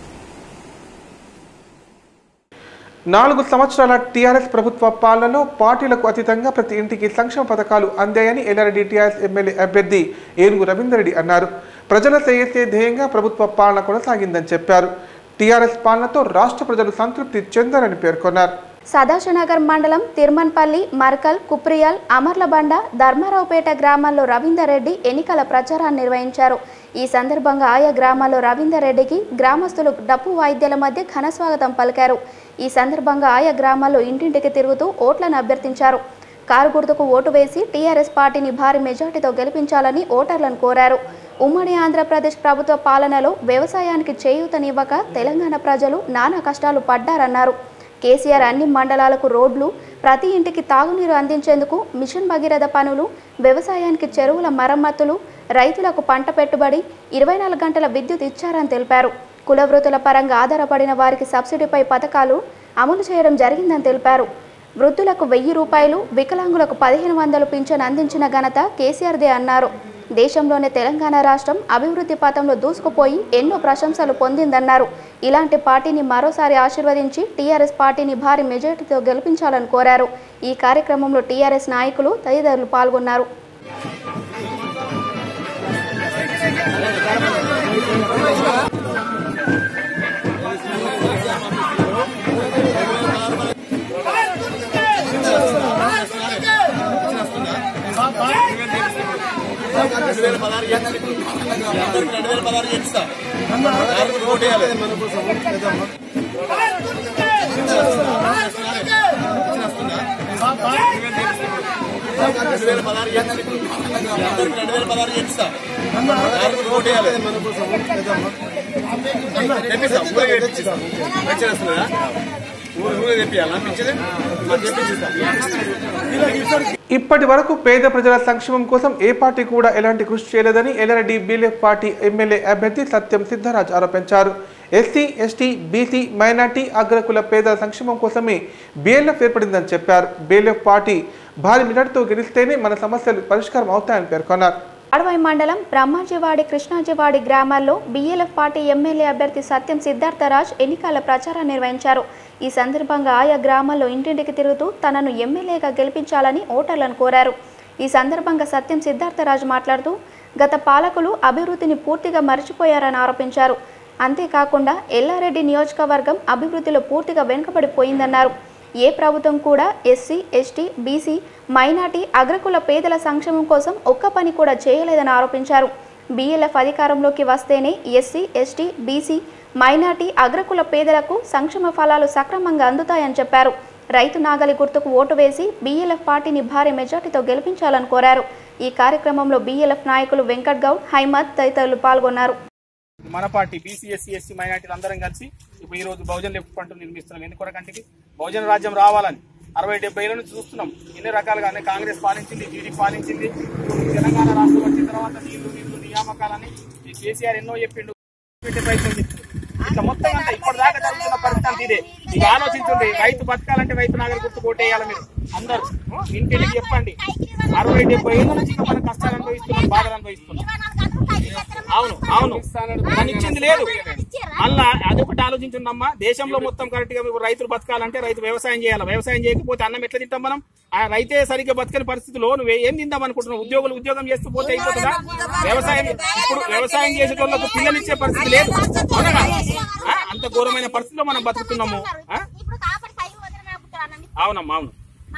నాలుగు సంవత్సరాల టీఆర్ఎస్ ప్రభుత్వ పాలనలో పార్టీలకు అతీతంగా ప్రతి ఇంటికి సంక్షేమ పథకాలు అందాయని ఎల్ఆర్డి టీఆర్ఎస్ ఎమ్మెల్యే అభ్యర్థి ఏనుగు రవీందర్ రెడ్డి అన్నారు ప్రజల శ్రేయస్సే ధ్యేయంగా ప్రభుత్వ పాలన కొనసాగిందని చెప్పారు టీఆర్ఎస్ పాలనతో రాష్ట్ర ప్రజలు సంతృప్తి చెందారని పేర్కొన్నారు సదాశనగర్ మండలం తిరుమన్పల్లి మర్కల్ కుప్రియాల్ అమర్లబండ ధర్మారావుపేట గ్రామాల్లో రవీందర్ రెడ్డి ఎన్నికల ప్రచారాన్ని నిర్వహించారు ఈ సందర్భంగా ఆయా గ్రామాల్లో రవీందర్ రెడ్డికి గ్రామస్తులు డప్పు వాయిద్యాల మధ్య ఘన స్వాగతం పలికారు ఈ సందర్భంగా ఆయా గ్రామాల్లో ఇంటింటికి తిరుగుతూ ఓట్లను అభ్యర్థించారు కారు గుర్తుకు ఓటు వేసి టీఆర్ఎస్ పార్టీని భారీ మెజార్టీతో గెలిపించాలని ఓటర్లను కోరారు ఉమ్మడి ఆంధ్రప్రదేశ్ ప్రభుత్వ పాలనలో వ్యవసాయానికి చేయూతనివ్వక తెలంగాణ ప్రజలు నానా కష్టాలు పడ్డారన్నారు కేసీఆర్ అన్ని మండలాలకు రోడ్లు ప్రతి ఇంటికి తాగునీరు అందించేందుకు మిషన్ భగీరథ పనులు వ్యవసాయానికి చెరువుల మరమ్మతులు రైతులకు పంట పెట్టుబడి ఇరవై నాలుగు గంటల విద్యుత్ ఇచ్చారని తెలిపారు కుల వృత్తుల పరంగా ఆధారపడిన వారికి సబ్సిడీపై పథకాలు అమలు చేయడం జరిగిందని తెలిపారు వృద్ధులకు వెయ్యి రూపాయలు వికలాంగులకు పదిహేను వందలు పింఛన్ అందించిన ఘనత కేసీఆర్దే అన్నారు దేశంలోనే తెలంగాణ రాష్ట్రం అభివృద్ధి పథంలో దూసుకుపోయి ఎన్నో ప్రశంసలు పొందిందన్నారు ఇలాంటి పార్టీని మరోసారి ఆశీర్వదించి టీఆర్ఎస్ పార్టీని భారీ మెజార్టీతో గెలిపించాలని కోరారు ఈ కార్యక్రమంలో టీఆర్ఎస్ నాయకులు తదితరులు పాల్గొన్నారు ఇప్పటి వరకు పేద ప్రజల సంక్షేమం కోసం ఏ పార్టీ కూడా ఎలాంటి కృషి చేయలేదని ఎల్ఆర్డి బీఎల్ఎఫ్ పార్టీ ఎమ్మెల్యే అభ్యర్థి సత్యం సిద్ధరాజ్ ఆరోపించారు ఎస్సీ ఎస్టీ బీసీ మైనార్టీ అగ్రకుల పేదల సంక్షేమం కోసమే బీఎల్ఎఫ్ ఏర్పడిందని చెప్పారు బీఎల్ఎఫ్ పార్టీ భారీ మెజార్టీతో గెలిస్తేనే మన సమస్యలు పరిష్కారం అవుతాయని పేర్కొన్నారు అడవై మండలం బ్రహ్మాజీవాడి కృష్ణాజీవాడి గ్రామాల్లో బీఎల్ఎఫ్ పార్టీ ఎమ్మెల్యే అభ్యర్థి సత్యం సిద్ధార్థరాజ్ ఎన్నికల ప్రచారం నిర్వహించారు ఈ సందర్భంగా ఆయా గ్రామాల్లో ఇంటింటికి తిరుగుతూ తనను ఎమ్మెల్యేగా గెలిపించాలని ఓటర్లను కోరారు ఈ సందర్భంగా సత్యం సిద్ధార్థరాజ్ మాట్లాడుతూ గత పాలకులు అభివృద్ధిని పూర్తిగా మర్చిపోయారని ఆరోపించారు అంతేకాకుండా ఎల్లారెడ్డి నియోజకవర్గం అభివృద్ధిలో పూర్తిగా వెనుకబడిపోయిందన్నారు ఏ ప్రభుత్వం కూడా ఎస్సీ ఎస్టీ బీసీ మైనార్టీ అగ్రకుల పేదల సంక్షేమం కోసం ఒక్క పని కూడా చేయలేదని ఆరోపించారు బీఎల్ఎఫ్ అధికారంలోకి వస్తేనే ఎస్సీ ఎస్టీ బీసీ మైనార్టీ అగ్రకుల పేదలకు సంక్షేమ ఫలాలు సక్రమంగా అందుతాయని చెప్పారు రైతు నాగలి గుర్తుకు ఓటు వేసి బీఎల్ఎఫ్ పార్టీని భారీ మెజార్టీతో గెలిపించాలని కోరారు ఈ కార్యక్రమంలో బీఎల్ఎఫ్ నాయకులు వెంకట్ గౌడ్ హైమద్ తదితరులు పాల్గొన్నారు మన పార్టీ బీసీ ఎస్సీ ఎస్సీ మైనార్టీలు అందరం కలిసి ఇప్పుడు ఈ రోజు బహుజన్ లెఫ్ట్ ఫ్రంట్ నిర్మిస్తున్నాం ఎందుకొరకంటే బహుజన రాజ్యం రావాలని అరవై డెబ్బై ఏళ్ళ నుంచి చూస్తున్నాం ఎన్ని రకాలుగా అనే కాంగ్రెస్ పాలించింది టీడీపీ పాలించింది ఇప్పుడు తెలంగాణ రాష్ట్రం వచ్చిన తర్వాత నీళ్లు నీళ్లు నియామకాలని ఈ కేసీఆర్ ఎన్నో చెప్పిండు పెట్టే ప్రయత్నం చేస్తుంది ఇట్లా మొత్తం అంతా ఇప్పటిదాకా జరుగుతున్న పరిస్థితి అంతా ఇదే ఇక ఆలోచించండి రైతు బతకాలంటే రైతు నాగరి గుర్తు కోటేయాలి మీరు అందరూ ఇంటికి చెప్పండి అరవై డెబ్బై ఏళ్ళ నుంచి ఇంకా మనం కష్టాలు అనుభవిస్తున్నాం బాధలు అనుభవిస్తున్నాం అవును అవును దాన్ని ఇచ్చింది లేదు మళ్ళా అదొకటి ఆలోచించుందమ్మా దేశంలో మొత్తం కరెక్ట్ గా ఇప్పుడు రైతులు బతకాలంటే రైతు వ్యవసాయం చేయాలి వ్యవసాయం చేయకపోతే అన్నం ఎట్లా తింటాం మనం ఆ రైతే సరిగ్గా బతకని పరిస్థితిలో నువ్వు ఏం తిందాం అనుకుంటున్నావు ఉద్యోగులు ఉద్యోగం చేస్తూ పోతే అయిపోతుందా వ్యవసాయం ఇప్పుడు వ్యవసాయం చేసేటోళ్ళకు పిల్లలు ఇచ్చే పరిస్థితి లేదు అవునా కాదా? ఆ? అంత ఘోరమైన పరిస్థితిలో మనం బతుకుతున్నాము ఆ? అవునమ్మా అవును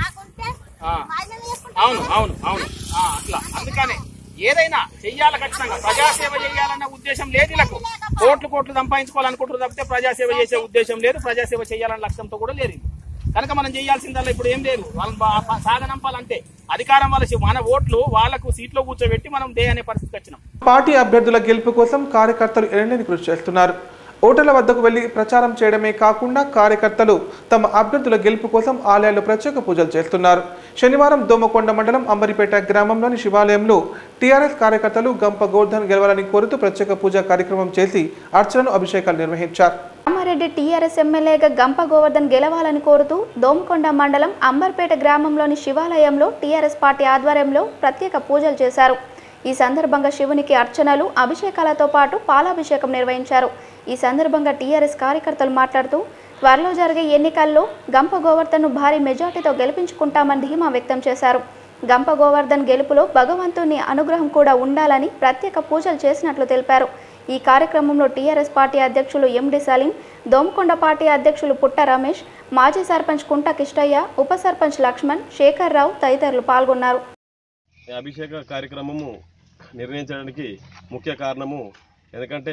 ఆ. అవును అవును అవును ఆ, అట్లా అందుకనే ఏదైనా చెయ్యాలి ఖచ్చితంగా ప్రజాసేవ చేయాలన్న ఉద్దేశం లేదు వీళ్ళకు కోట్లు కోట్లు సంపాదించుకోవాలనుకుంటారు తప్పితే ప్రజాసేవ చేసే ఉద్దేశం లేదు ప్రజాసేవ చేయాలన్న లక్ష్యంతో కూడా లేదు కనుక మనం చేయాల్సిందల్లా ఇప్పుడు ఏం లేదు వాళ్ళని బా- బా- సాగనంపాలంటే అధికారం వాళ్ళ మన ఓట్లు వాళ్ళకు సీట్లో కూర్చోబెట్టి మనం దే అనే పరిస్థితికి వచ్చినాం పార్టీ అభ్యర్థుల గెలుపు కోసం కార్యకర్తలు ఎనలేని కృషి చేస్తున్నారు ఓటర్ల వద్దకు వెళ్లి ప్రచారం చేయడమే కాకుండా కార్యకర్తలు తమ అభ్యర్థుల గెలుపు కోసం ఆలయాల్లో ప్రత్యేక పూజలు చేస్తున్నారు శనివారం దోమకొండ మండలం అంబరిపేట గ్రామంలోని శివాలయంలో టీఆర్ఎస్ కార్యకర్తలు గంప గోర్ధన్ గెలవాలని కోరుతూ ప్రత్యేక పూజా కార్యక్రమం చేసి అర్చనలు అభిషేకాలు నిర్వహించారు రామారెడ్డి టీఆర్ఎస్ ఎమ్మెల్యేగా గంప గోవర్ధన్ గెలవాలని కోరుతూ దోమకొండ మండలం అంబర్పేట గ్రామంలోని శివాలయంలో టీఆర్ఎస్ పార్టీ ఆధ్వర్యంలో ప్రత్యేక పూజలు చేశారు ఈ సందర్భంగా శివునికి అర్చనలు అభిషేకాలతో పాటు పాలాభిషేకం నిర్వహించారు ఈ సందర్భంగా టీఆర్ఎస్ కార్యకర్తలు మాట్లాడుతూ త్వరలో జరిగే ఎన్నికల్లో గంప గోవర్ధన్ను భారీ మెజార్టీతో గెలిపించుకుంటామని ధీమా వ్యక్తం చేశారు గంప గోవర్ధన్ గెలుపులో భగవంతుని అనుగ్రహం కూడా ఉండాలని ప్రత్యేక పూజలు చేసినట్లు తెలిపారు ఈ కార్యక్రమంలో టీఆర్ఎస్ పార్టీ అధ్యక్షులు ఎండి సలీం దోమకొండ పార్టీ అధ్యక్షులు పుట్ట రమేష్ మాజీ సర్పంచ్ కుంట కిష్టయ్య ఉప సర్పంచ్ లక్ష్మణ్ శేఖర్ రావు తదితరులు పాల్గొన్నారు ఈ అభిషేక కార్యక్రమము నిర్ణయించడానికి ముఖ్య కారణము ఎందుకంటే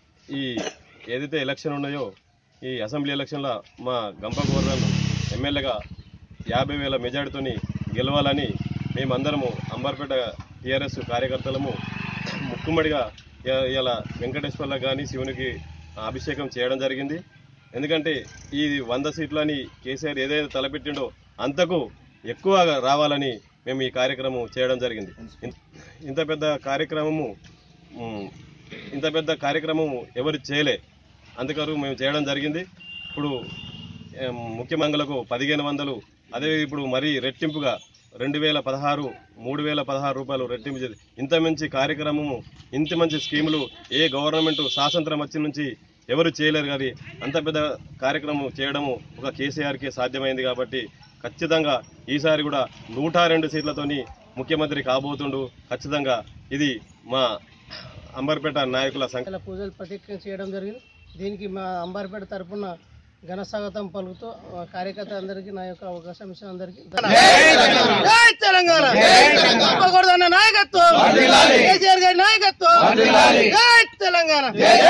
ఈ ఏదైతే ఎలక్షన్ ఉన్నాయో ఈ అసెంబ్లీ ఎలక్షన్లో మా గంప గోవర్ధన్ ఎమ్మెల్యేగా యాభై వేల మెజార్టీతోని గెలవాలని మేమందరము అంబర్పేట టీఆర్ఎస్ కార్యకర్తలము ముక్కుమ్మడిగా ఇ- ఇలా వెంకటేశ్వర్ల కానీ శివునికి అభిషేకం చేయడం జరిగింది ఎందుకంటే ఈ వంద సీట్లని కేసీఆర్ ఏదైతే తలపెట్టిండో అంతకు ఎక్కువగా రావాలని మేము ఈ కార్యక్రమం చేయడం జరిగింది ఇన్- ఇంత పెద్ద కార్యక్రమము ఉమ్, ఇంత పెద్ద కార్యక్రమం ఎవరు చేయలే అందుకని మేము చేయడం జరిగింది ఇప్పుడు ఏం, ముఖ్యమంగళకు పదిహేను వందలు అదే ఇప్పుడు మరీ రెట్టింపుగా రెండు వేల పదహారు మూడు వేల పదహారు రూపాయలు రెట్టింపు చేసి ఇంత మంచి కార్యక్రమము ఇంత మంచి స్కీములు ఏ గవర్నమెంట్ స్వాతంత్రం వచ్చి నుంచి ఎవరు చేయలేరు కానీ అంత పెద్ద కార్యక్రమం చేయడము ఒక కేసీఆర్కి సాధ్యమైంది కాబట్టి ఖచ్చితంగా ఈసారి కూడా నూట రెండు సీట్లతోని ముఖ్యమంత్రి కాబోతుండు ఖచ్చితంగా ఇది మా అంబర్పేట నాయకుల సంఖ్య ఇలా పూజలు ప్రతిజ్ఞ చేయడం జరిగింది దీనికి మా అంబారిపేట తరపున ఘన స్వాగతం పలుకుతూ ఆ కార్యకర్త అందరికీ నా యొక్క అవకాశం ఇచ్చిన అందరికీ జై తెలంగాణ గొప్పగొడదన్న నాయకత్వం కేసీఆర్ గారి నాయకత్వం జై తెలంగాణ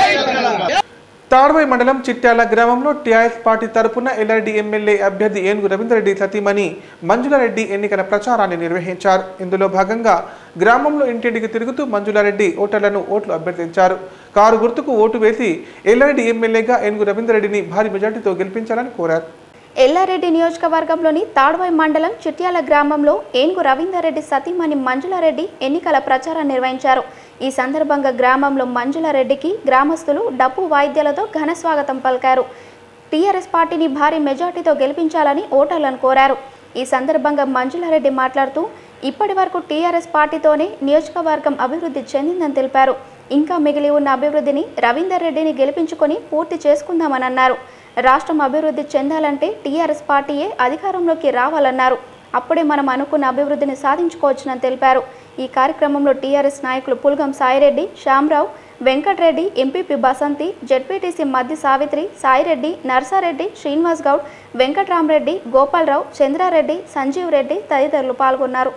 తాడ్వై మండలం చిట్యాల గ్రామంలో టీఆర్ఎస్ పార్టీ తరపున ఎల్ఆర్డి ఎమ్మెల్యే అభ్యర్థి ఏనుగు రవీంద్రరెడ్డి సతీమణి మంజులారెడ్డి ఎన్నికల ప్రచారాన్ని నిర్వహించారు ఇందులో భాగంగా గ్రామంలో ఇంటింటికి తిరుగుతూ మంజులారెడ్డి ఓటర్లను ఓట్లు అభ్యర్థించారు కారు గుర్తుకు ఓటు వేసి ఎల్ఆర్డి ఎమ్మెల్యేగా ఏనుగు రవీంద్రరెడ్డిని భారీ మెజార్టీతో గెలిపించాలని కోరారు ఎల్లారెడ్డి నియోజకవర్గంలోని తాడ్వాయి మండలం చిట్యాల గ్రామంలో ఏనుగు రవీందర్రెడ్డి సతీమణి మంజులారెడ్డి ఎన్నికల ప్రచారం నిర్వహించారు ఈ సందర్భంగా గ్రామంలో మంజులారెడ్డికి గ్రామస్తులు డప్పు వాయిద్యాలతో ఘన స్వాగతం పలికారు టీఆర్ఎస్ పార్టీని భారీ మెజార్టీతో గెలిపించాలని ఓటర్లను కోరారు ఈ సందర్భంగా మంజులారెడ్డి మాట్లాడుతూ ఇప్పటి వరకు టీఆర్ఎస్ పార్టీతోనే నియోజకవర్గం అభివృద్ధి చెందిందని తెలిపారు ఇంకా మిగిలి ఉన్న అభివృద్ధిని రవీందర్ రెడ్డిని గెలిపించుకొని పూర్తి చేసుకుందామని అన్నారు రాష్ట్రం అభివృద్ధి చెందాలంటే టీఆర్ఎస్ పార్టీయే అధికారంలోకి రావాలన్నారు అప్పుడే మనం అనుకున్న అభివృద్ధిని సాధించుకోవచ్చునని తెలిపారు ఈ కార్యక్రమంలో టీఆర్ఎస్ నాయకులు పుల్గం సాయిరెడ్డి శ్యామరావు వెంకటరెడ్డి ఎంపీపీ బసంతి జెడ్పీటీసీ మద్ది సావిత్రి సాయిరెడ్డి నర్సారెడ్డి శ్రీనివాస్ గౌడ్ వెంకట్రామరెడ్డి గోపాలరావు చంద్రారెడ్డి సంజీవ్ రెడ్డి తదితరులు పాల్గొన్నారు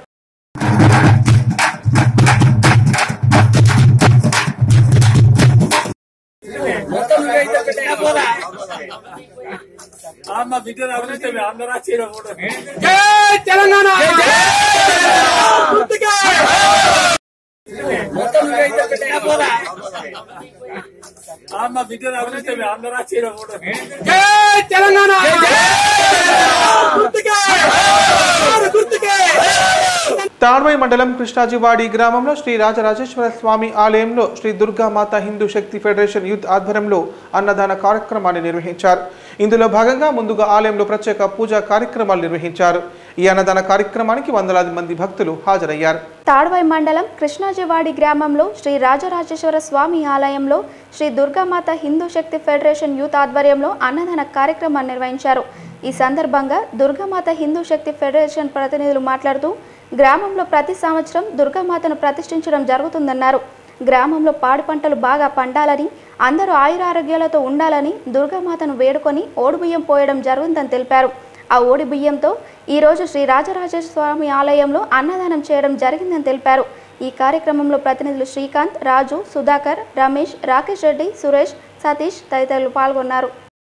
అమ్మ బిడ్డలు అభివృద్ధి అందరూ వచ్చేయడం జై తెలంగాణ అమ్మ బిడ్డలు అభివృద్ధి అందరూ వచ్చేయడం జై తెలంగాణ తాడ్వై మండలం కృష్ణాజివాడి గ్రామంలో శ్రీ రాజరాజేశ్వర స్వామి ఆలయంలో శ్రీ దుర్గామాత హిందూ శక్తి ఫెడరేషన్ యూత్ ఆధ్వర్యంలో అన్నదాన కార్యక్రమాన్ని నిర్వహించారు ఇందులో భాగంగా ముందుగా ఆలయంలో ప్రత్యేక పూజా కార్యక్రమాలు నిర్వహించారు ఈ అన్నదాన కార్యక్రమానికి వందలాది మంది భక్తులు హాజరయ్యారు తాడ్వై మండలం కృష్ణాజివాడి గ్రామంలో శ్రీ రాజరాజేశ్వర స్వామి ఆలయంలో శ్రీ దుర్గామాత హిందూ శక్తి ఫెడరేషన్ యూత్ ఆధ్వర్యంలో అన్నదాన కార్యక్రమాన్ని నిర్వహించారు ఈ సందర్భంగా దుర్గామాత హిందూ శక్తి ఫెడరేషన్ ప్రతినిధులు మాట్లాడుతూ గ్రామంలో ప్రతి సంవత్సరం దుర్గామాతను ప్రతిష్ఠించడం జరుగుతుందన్నారు గ్రామంలో పాడి పంటలు బాగా పండాలని అందరూ ఆయురారోగ్యాలతో ఉండాలని దుర్గామాతను వేడుకొని ఓడిబియ్యం పోయడం జరుగుతుందని తెలిపారు ఆ ఓడి బియ్యంతో ఈరోజు శ్రీ రాజరాజేశ్వర స్వామి ఆలయంలో అన్నదానం చేయడం జరిగిందని తెలిపారు ఈ కార్యక్రమంలో ప్రతినిధులు శ్రీకాంత్ రాజు సుధాకర్ రమేష్ రాకేష్ రెడ్డి సురేష్ సతీష్ తదితరులు పాల్గొన్నారు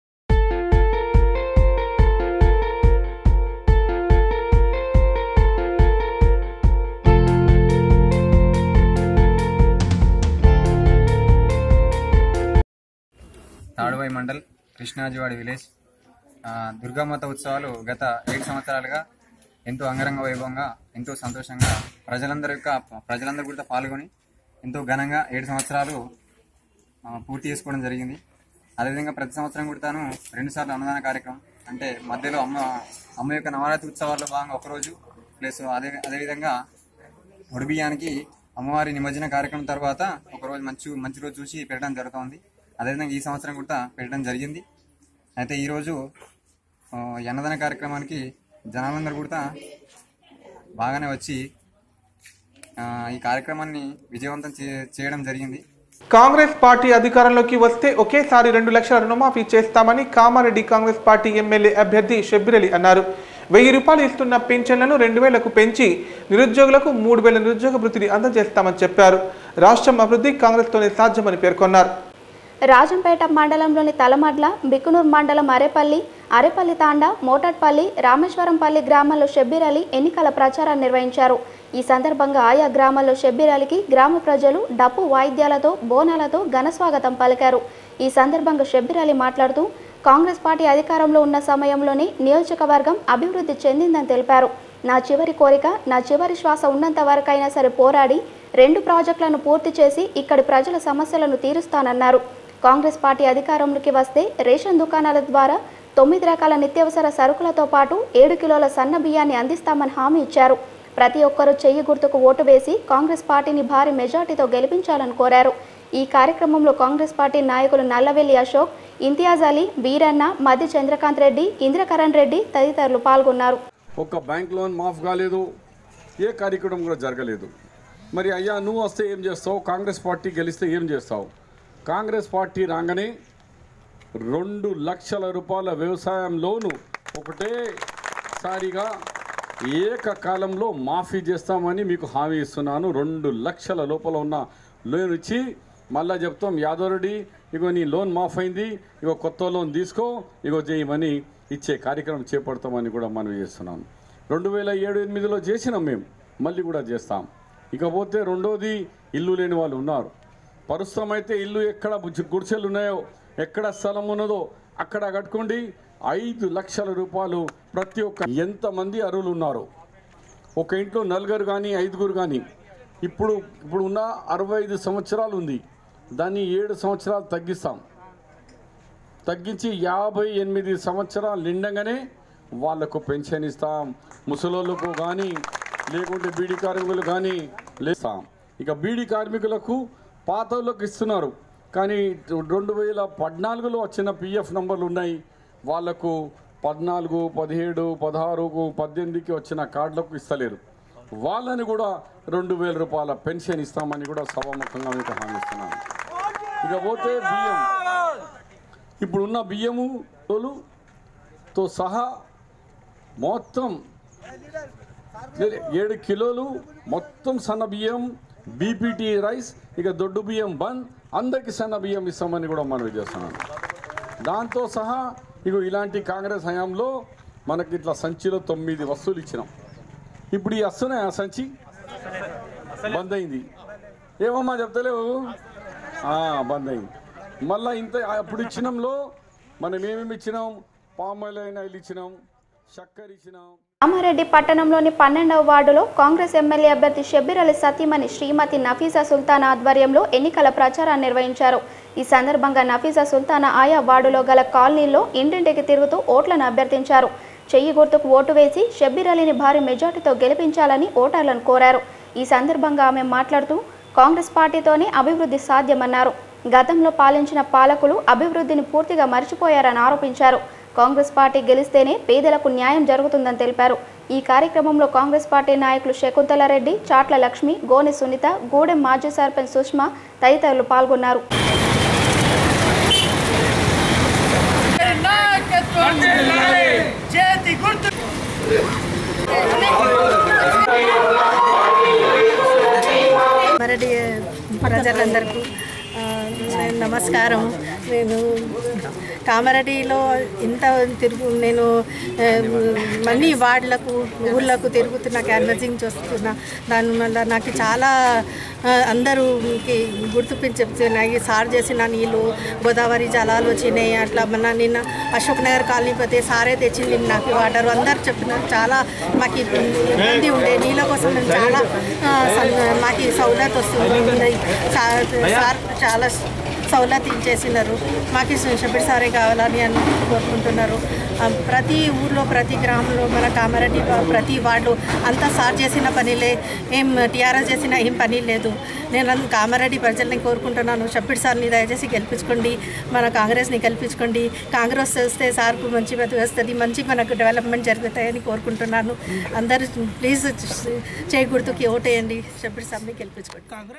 తాడువై మండల్ కృష్ణాజివాడి విలేజ్ ఆ, దుర్గామాత ఉత్సవాలు గత ఏడు సంవత్సరాలుగా ఎంతో అంగరంగ వైభవంగా ఎంతో సంతోషంగా ప్రజలందరి యొక్క ప్రజలందరూ కూడా పాల్గొని ఎంతో ఘనంగా ఏడు సంవత్సరాలు ఆ, పూర్తి చేసుకోవడం జరిగింది అదేవిధంగా ప్రతి సంవత్సరం కూడా తాను రెండుసార్లు అన్నదాన కార్యక్రమం అంటే మధ్యలో అమ్మ అమ్మ యొక్క నవరాత్రి ఉత్సవాల్లో భాగంగా ఒకరోజు ప్లస్ అదే అదేవిధంగా ఉడిబియ్యానికి అమ్మవారి నిమజ్జన కార్యక్రమం తర్వాత ఒకరోజు మంచి మంచి రోజు చూసి పెట్టడం జరుగుతోంది అదేవిధంగా ఈ సంవత్సరం కూడా పెట్టడం జరిగింది అయితే ఈరోజు ఆ, ఈ అన్నదాన కార్యక్రమానికి జనాలందరూ కూడా బాగానే వచ్చి ఆ, ఈ కార్యక్రమాన్ని విజయవంతం చే- చేయడం జరిగింది కాంగ్రెస్ పార్టీ అధికారంలోకి వస్తే ఒకేసారి రెండు లక్షల రుణమాఫీ చేస్తామని కామారెడ్డి కాంగ్రెస్ పార్టీ ఎమ్మెల్యే అభ్యర్థి షబ్బిరలి అన్నారు వెయ్యి రూపాయలు ఇస్తున్న పెన్షన్లను రెండు వేలకు పెంచి నిరుద్యోగులకు మూడు వేల నిరుద్యోగ వృత్తిని అందజేస్తామని చెప్పారు రాష్ట్రం అభివృద్ధి కాంగ్రెస్తోనే సాధ్యమని పేర్కొన్నారు రాజంపేట మండలంలోని తలమడ్ల బిక్కునూరు మండలం అరేపల్లి అరేపల్లి తాండా మోటాట్పల్లి రామేశ్వరంపల్లి గ్రామాల్లో షబ్బీర్ అలీ ఎన్నికల ప్రచారాన్ని నిర్వహించారు ఈ సందర్భంగా ఆయా గ్రామాల్లో షబ్బీర్ అలీకి గ్రామ ప్రజలు డప్పు వాయిద్యాలతో బోనాలతో ఘనస్వాగతం పలికారు ఈ సందర్భంగా షబ్బీర్ అలీ మాట్లాడుతూ కాంగ్రెస్ పార్టీ అధికారంలో ఉన్న సమయంలోనే నియోజకవర్గం అభివృద్ధి చెందిందని తెలిపారు నా చివరి కోరిక నా చివరి శ్వాస ఉన్నంత వరకైనా సరే పోరాడి రెండు ప్రాజెక్టులను పూర్తి చేసి ఇక్కడి ప్రజల సమస్యలను తీరుస్తానన్నారు కాంగ్రెస్ పార్టీ అధికారంలోకి వస్తే రేషన్ దుకాణాల ద్వారా తొమ్మిది రకాల నిత్యావసర సరుకులతో పాటు ఏడు కిలోల సన్న బియ్యాన్ని అందిస్తామని హామీ ఇచ్చారు ప్రతి ఒక్కరూ చెయ్యి గుర్తుకు ఓటు వేసి కాంగ్రెస్ పార్టీని భారీ మెజార్టీతో గెలిపించాలని కోరారు ఈ కార్యక్రమంలో కాంగ్రెస్ పార్టీ నాయకులు నల్లవెల్లి అశోక్ ఇంతియాజ్ అలీ వీరన్న మద్ది చంద్రకాంత్ రెడ్డి ఇంద్రకరణ్ రెడ్డి తదితరులు పాల్గొన్నారు ఒక్క బ్యాంక్ లోన్ మాఫ్ కాలేదు ఏ కార్యక్రమం కూడా జరగలేదు మరి అయ్యా నువ్వు వస్తే ఏం చేస్తావు కాంగ్రెస్ పార్టీ గెలిస్తే ఏం చేస్తావు కాంగ్రెస్ పార్టీ రాగానే రెండు లక్షల రూపాయల వ్యవసాయం లోను ఒకటేసారిగా ఏకకాలంలో మాఫీ చేస్తామని మీకు హామీ ఇస్తున్నాను రెండు లక్షల లోపల ఉన్న లోన్ ఇచ్చి మళ్ళా చెప్తాం యాదవరెడ్డి ఇగో నీ లోన్ మాఫ్ అయింది ఇగో కొత్త లోన్ తీసుకో ఇగో చేయమని ఇచ్చే కార్యక్రమం చేపడతామని కూడా మనం చేస్తున్నాం రెండు వేల ఏడు ఎనిమిదిలో చేసినాం మేము మళ్ళీ కూడా చేస్తాం ఇకపోతే రెండోది ఇల్లు లేని వాళ్ళు ఉన్నారు ప్రస్తుతం అయితే ఇల్లు ఎక్కడ బుజ్జి- గుడిసెలు ఉన్నాయో ఎక్కడ స్థలం ఉన్నదో అక్కడ కట్టుకోండి ఐదు లక్షల రూపాయలు ప్రతి ఒక్క ఎంతమంది అరువులు ఉన్నారు ఒక ఇంట్లో నలుగురు కానీ ఐదుగురు కానీ ఇప్పుడు ఇప్పుడు ఉన్న అరవై ఐదు సంవత్సరాలు ఉంది దాన్ని ఏడు సంవత్సరాలు తగ్గిస్తాం తగ్గించి యాభై ఎనిమిది సంవత్సరాలు నిండగానే వాళ్లకు పెన్షన్ ఇస్తాం ముసలోళ్ళకు కానీ లేకుంటే బీడీ కార్మికులు కానీ లేస్తాం ఇక బీడీ కార్మికులకు పాతలకు ఇస్తున్నారు కానీ రెండు వేల పద్నాలుగులో వచ్చిన పిఎఫ్ నంబర్లు ఉన్నాయి వాళ్లకు పద్నాలుగు పదిహేడు పదహారుకు పద్దెనిమిదికి వచ్చిన కార్డులకు ఇస్తలేరు వాళ్ళని కూడా రెండు వేల రూపాయల పెన్షన్ ఇస్తామని కూడా సభాముఖంగా మీకు హామీ ఇస్తున్నాను ఇక పోతే బియ్యం ఇప్పుడున్న బియ్యము తో సహా మొత్తం ఏడు కిలోలు మొత్తం సన్న బియ్యం బీపీటీ రైస్ ఇక దొడ్డు బియ్యం బంద్ అందరికి సన్న బియ్యం ఇస్తామని కూడా మనవి చేస్తున్నాను దాంతో సహా ఇగో ఇలాంటి కాంగ్రెస్ హయాంలో మనకి ఇట్లా సంచిలో తొమ్మిది వస్తువులు ఇచ్చినాం ఇప్పుడు ఈ వస్తున్నాయి ఆ సంచి బంద్ అయింది ఏమమ్మా చెప్తలేవు ఆ, బంద్ అయింది మళ్ళీ ఇంత అప్పుడు ఇచ్చినంలో మనం ఏమేమి ఇచ్చినాం పామాయిల్ అయినా ఇచ్చినాం చక్కెర ఇచ్చినాం కామారెడ్డి పట్టణంలోని పన్నెండవ వార్డులో కాంగ్రెస్ ఎమ్మెల్యే అభ్యర్థి షబ్బీర్ అలీ సతీమణి శ్రీమతి నఫీసా సుల్తానా ఆధ్వర్యంలో ఎన్నికల ప్రచారాన్ని నిర్వహించారు ఈ సందర్భంగా నఫీసా సుల్తానా ఆయా వార్డులో గల కాలనీల్లో ఇంటింటికి తిరుగుతూ ఓట్లను అభ్యర్థించారు చెయ్యి గుర్తుకు ఓటు వేసి షబ్బీర్ అలీని భారీ మెజార్టీతో గెలిపించాలని ఓటర్లను కోరారు ఈ సందర్భంగా ఆమె మాట్లాడుతూ కాంగ్రెస్ పార్టీతోనే అభివృద్ధి సాధ్యమన్నారు గతంలో పాలించిన పాలకులు అభివృద్ధిని పూర్తిగా మర్చిపోయారని ఆరోపించారు కాంగ్రెస్ పార్టీ గెలిస్తేనే పేదలకు న్యాయం జరుగుతుందని తెలిపారు ఈ కార్యక్రమంలో కాంగ్రెస్ పార్టీ నాయకులు శకుంతలారెడ్డి చాట్ల లక్ష్మి గోనె సునీత గూడెం మాజీ సర్పంచ్ సుష్మా తదితరులు పాల్గొన్నారు చేతి గుర్తు మరడి ప్రజలందరికీ ఆ, నేను నమస్కారం నేను కామారెడ్డిలో ఇంత తిరుగు నేను ఆ, అన్ని వార్డులకు ఊళ్ళకు తిరుగుతున్నా క్యాన్వసింగ్ చేస్తున్నా దానివల్ల నాకు చాలా ఆ, అందరూకి గుర్తుపించి చెప్తున్నాయి సార్ చేసిన నీళ్ళు గోదావరి జలాలు వచ్చినాయి అట్లా మన నిన్న అశోక్ నగర్ కాలనీ పోతే సారే తెచ్చింది నాకు వాటర్ అందరు చెప్పినారు చాలా మాకు ఇబ్బంది ఉండే నీళ్ళ కోసం మేము చాలా ఆ, సన్- మాకు సౌలత్ వస్తుంది చా- సార్ చాలా సౌలత్ ఇచ్చేసినారు మాకు షబీర్ సారే కావాలని అని కోరుకుంటున్నారు ఆ, ప్రతి ఊర్లో ప్రతి గ్రామంలో మన కామారెడ్డి వా- ప్రతి వార్డు అంతా సార్ చేసిన పనిలే ఏం టీఆర్ఎస్ చేసిన ఏం పని లేదు నేను అన్- కామారెడ్డి ప్రజల్ని కోరుకుంటున్నాను షబ్బీర్ సార్ని దయచేసి గెలిపించుకోండి మన కాంగ్రెస్ని గెలిపించుకోండి కాంగ్రెస్ వస్తే సార్కు మంచి వస్తుంది మంచి మనకు డెవలప్మెంట్ జరుగుతాయని కోరుకుంటున్నాను అందరూ ప్లీజ్ చేయి గుర్తుకి ఓటేయండి షబ్బీర్ సార్ని గెలిపించుకోండి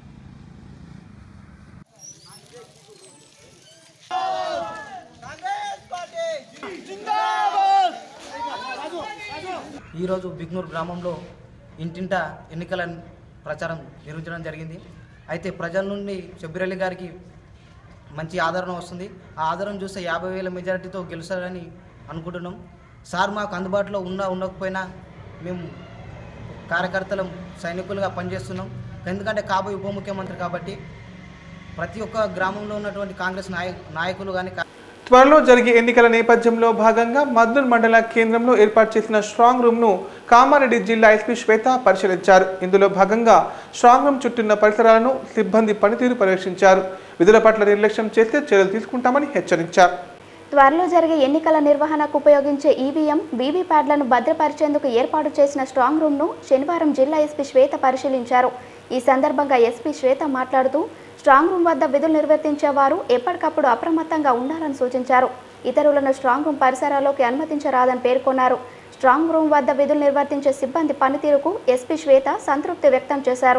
ఈరోజు బిగ్నూర్ గ్రామంలో ఇంటింట ఎన్నికల ప్రచారం నిర్వహించడం జరిగింది అయితే ప్రజల నుండి షబ్బీర్ అలీ గారికి మంచి ఆదరణ వస్తుంది ఆ ఆదరణ చూస్తే యాభై వేల మెజారిటీతో గెలుస్తారని అనుకుంటున్నాం సార్ మాకు అందుబాటులో ఉన్నా ఉండకపోయినా మేము కార్యకర్తలు సైనికులుగా పనిచేస్తున్నాం ఎందుకంటే కాబోయే ఉప ముఖ్యమంత్రి కాబట్టి ప్రతి ఒక్క గ్రామంలో ఉన్నటువంటి కాంగ్రెస్ నాయ నాయకులు కానీ త్వరలో జరిగే ఎన్నికల నేపథ్యంలో భాగంగా మద్దూర్ మండల కేంద్రంలో ఏర్పాటు చేసిన స్ట్రాంగ్ రూమ్ ను కామారెడ్డి జిల్లా ఎస్పీ శ్వేత పరిశీలించారు ఇందులో భాగంగా స్ట్రాంగ్ రూమ్ చుట్టూన్న పరిసరాలను సిబ్బంది పనితీరు పరీక్షించారు విధుల పట్ల నిర్లక్ష్యం చేస్తే చర్యలు తీసుకుంటామని హెచ్చరించారు త్వరలో జరిగే ఎన్నికల నిర్వహణకు ఉపయోగించే ఈవీఎం వీవీప్యాడ్లను భద్రపరిచేందుకు ఏర్పాటు చేసిన స్ట్రాంగ్ రూమ్ను శనివారం జిల్లా ఎస్పీ శ్వేత పరిశీలించారు ఈ సందర్భంగా ఎస్పీ శ్వేత మాట్లాడుతూ స్ట్రాంగ్ రూమ్ వద్ద విధులు నిర్వర్తించే వారు ఎప్పటికప్పుడు అప్రమత్తంగా ఉండాలని సూచించారు ఇతరులను స్ట్రాంగ్ రూమ్ పరిసరాల్లోకి అనుమతించరాదని పేర్కొన్నారు స్ట్రాంగ్ రూమ్ వద్ద విధులు నిర్వర్తించే సిబ్బంది పనితీరుకు ఎస్పీ శ్వేత సంతృప్తి వ్యక్తం చేశారు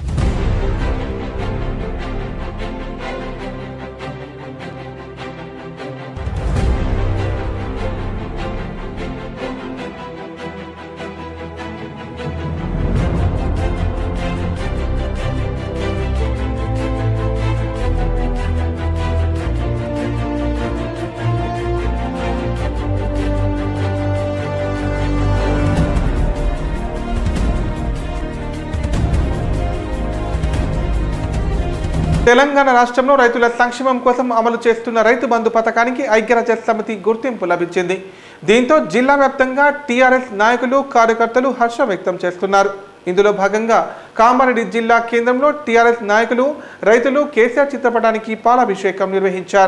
తెలంగాణ రాష్ట్రంలో రైతుల సంక్షేమం కోసం అమలు చేస్తున్న రైతు బంధు పథకానికి ఐక్యరాజ్య సమితి గుర్తింపు లభించింది దీంతో జిల్లా వ్యాప్తంగా టీఆర్ఎస్ నాయకులు కార్యకర్తలు హర్షం వ్యక్తం చేస్తున్నారు ఇందులో భాగంగా కామారెడ్డి జిల్లా కేంద్రంలో టీఆర్ఎస్ నాయకులు రైతులు కేసీఆర్ చిత్రపటానికి పాలాభిషేకం నిర్వహించారు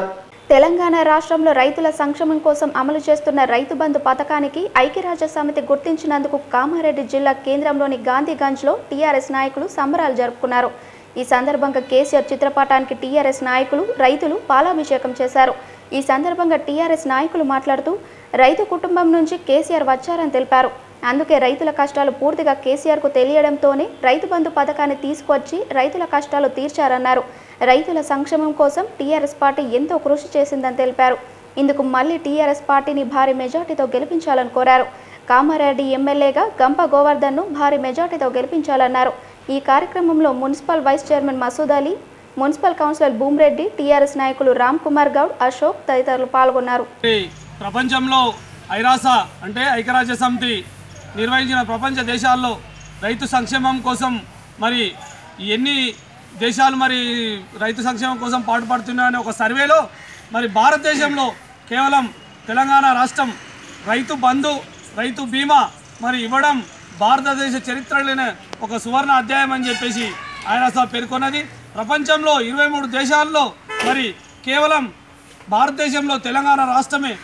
తెలంగాణ రాష్ట్రంలో రైతుల సంక్షేమం కోసం అమలు చేస్తున్న రైతు బంధు పథకానికి ఐక్యరాజ్య సమితి గుర్తించినందుకు కామారెడ్డి జిల్లా కేంద్రంలోని గాంధీగంజ్లో టీఆర్ఎస్ నాయకులు సంబరాలు జరుపుకున్నారు ఈ సందర్భంగా కేసీఆర్ చిత్రపటానికి టీఆర్ఎస్ నాయకులు రైతులు పాలాభిషేకం చేశారు ఈ సందర్భంగా టీఆర్ఎస్ నాయకులు మాట్లాడుతూ రైతు కుటుంబం నుంచి కేసీఆర్ వచ్చారని తెలిపారు అందుకే రైతుల కష్టాలు పూర్తిగా కేసీఆర్కు తెలియడంతోనే రైతు బంధు పథకాన్ని తీసుకొచ్చి రైతుల కష్టాలు తీర్చారన్నారు రైతుల సంక్షేమం కోసం టీఆర్ఎస్ పార్టీ ఎంతో కృషి చేసిందని తెలిపారు ఇందుకు మళ్ళీ టీఆర్ఎస్ పార్టీని భారీ మెజార్టీతో గెలిపించాలని కోరారు కామారెడ్డి ఎమ్మెల్యేగా గంప గోవర్ధన్ను భారీ మెజార్టీతో గెలిపించాలన్నారు ఈ కార్యక్రమంలో municipal vice chairman Masood Ali municipal councillor Bhumireddy TRS నాయకులు రామ్ కుమార్ గౌడ్ అశోక్ తదితరులు పాల్గొన్నారు ఈ ప్రపంచంలో ఐరాస అంటే ఐక్యరాజ్య సమితి నిర్వహించిన ప్రపంచ దేశాల్లో రైతు సంక్షేమం కోసం మరి ఎన్ని దేశాలు మరి రైతు సంక్షేమం కోసం పాటుపడుతున్నాయనే ఒక సర్వేలో మరి భారతదేశంలో కేవలం తెలంగాణ రాష్ట్రం రైతు బంధు రైతు బీమా మరి ఇవ్వడం భారతదేశ చరిత్రలోనే ఒక సువర్ణ అధ్యాయం అని చెప్పేసి ఐరాస పేర్కొన్నది ప్రపంచంలో ఇరవై మూడు దేశాల్లో మరి కేవలం భారతదేశంలో తెలంగాణ రాష్ట్రమే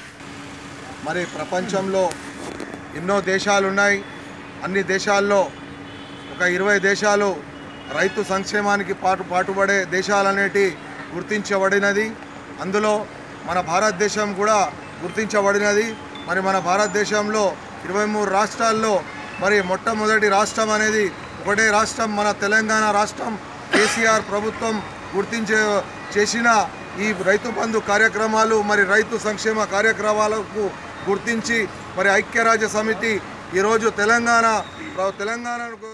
మరి ప్రపంచంలో ఎన్నో దేశాలు ఉన్నాయి అన్ని దేశాల్లో ఒక ఇరవై దేశాలు రైతు సంక్షేమానికి పాటు పాటుపడే దేశాలనేటి గుర్తించబడినది అందులో మన భారతదేశం కూడా గుర్తించబడినది మరి మన భారతదేశంలో ఇరవై మూడు రాష్ట్రాల్లో మరి మొట్టమొదటి రాష్ట్రం అనేది ఒకటే రాష్ట్రం మన తెలంగాణ రాష్ట్రం కేసీఆర్ ప్రభుత్వం గుర్తించే చేసిన ఈ రైతు బంధు కార్యక్రమాలు మరి రైతు సంక్షేమ కార్యక్రమాలకు గుర్తించి మరి ఐక్యరాజ్య సమితి ఈరోజు తెలంగాణ ప్ర- తెలంగాణకు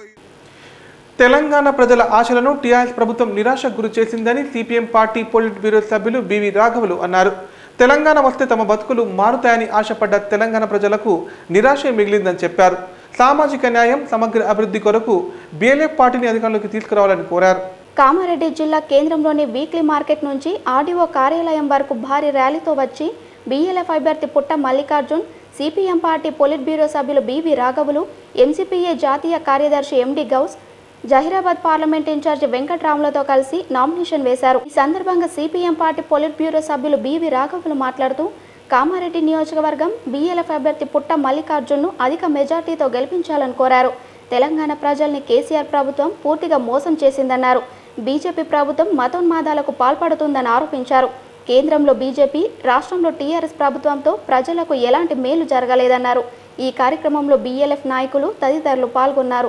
తెలంగాణ ప్రజల ఆశలను టీఆర్ఎస్ ప్రభుత్వం నిరాశకు గురి చేసిందని సిపిఎం పార్టీ పోలిట్ బ్యూరో సభ్యులు బివి రాఘవులు అన్నారు తెలంగాణ వస్తే తమ బతుకులు మారుతాయని ఆశపడ్డ తెలంగాణ ప్రజలకు నిరాశ మిగిలిందని చెప్పారు సామాజిక న్యాయం సమగ్ర అభివృద్ధి కొరకు బీఎల్ఎఫ్ పార్టీని అధికారంలోకి తీసుకురావాలని కోరారు కామారెడ్డి జిల్లా కేంద్రంలోని వీక్లీ మార్కెట్ నుంచి ఆర్డీఓ కార్యాలయం వరకు భారీ ర్యాలీతో వచ్చి బీఎల్ఎఫ్ అభ్యర్థి Putta Mallikarjun CPM party politburo సభ్యులు బీవీ రాఘవులు ఎంసీపీఏ జాతీయ కార్యదర్శి MD Gous Zahirabad parliament incharge వెంకట్రాములతో కలిసి నామినేషన్ వేశారు ఈ సందర్భంగా సిపిఎం పార్టీ పొలిట్ బ్యూరో సభ్యులు బీవీ రాఘవులు మాట్లాడుతూ కామారెడ్డి నియోజకవర్గం బీఎల్ఎఫ్ అభ్యర్థి పుట్ట మల్లికార్జున్ను అధిక మెజార్టీతో గెలిపించాలని కోరారు తెలంగాణ ప్రజల్ని కేసీఆర్ ప్రభుత్వం పూర్తిగా మోసం చేసిందన్నారు బీజేపీ ప్రభుత్వం మతోన్మాదాలకు పాల్పడుతుందని ఆరోపించారు కేంద్రంలో బీజేపీ రాష్ట్రంలో టీఆర్ఎస్ ప్రభుత్వంతో ప్రజలకు ఎలాంటి మేలు జరగలేదన్నారు ఈ కార్యక్రమంలో బీఎల్ఎఫ్ నాయకులు తదితరులు పాల్గొన్నారు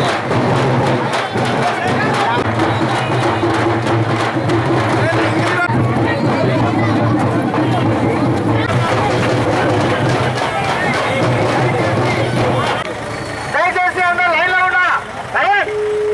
దయచేసి అందరూ లైన్లో ఉన్నా లైన్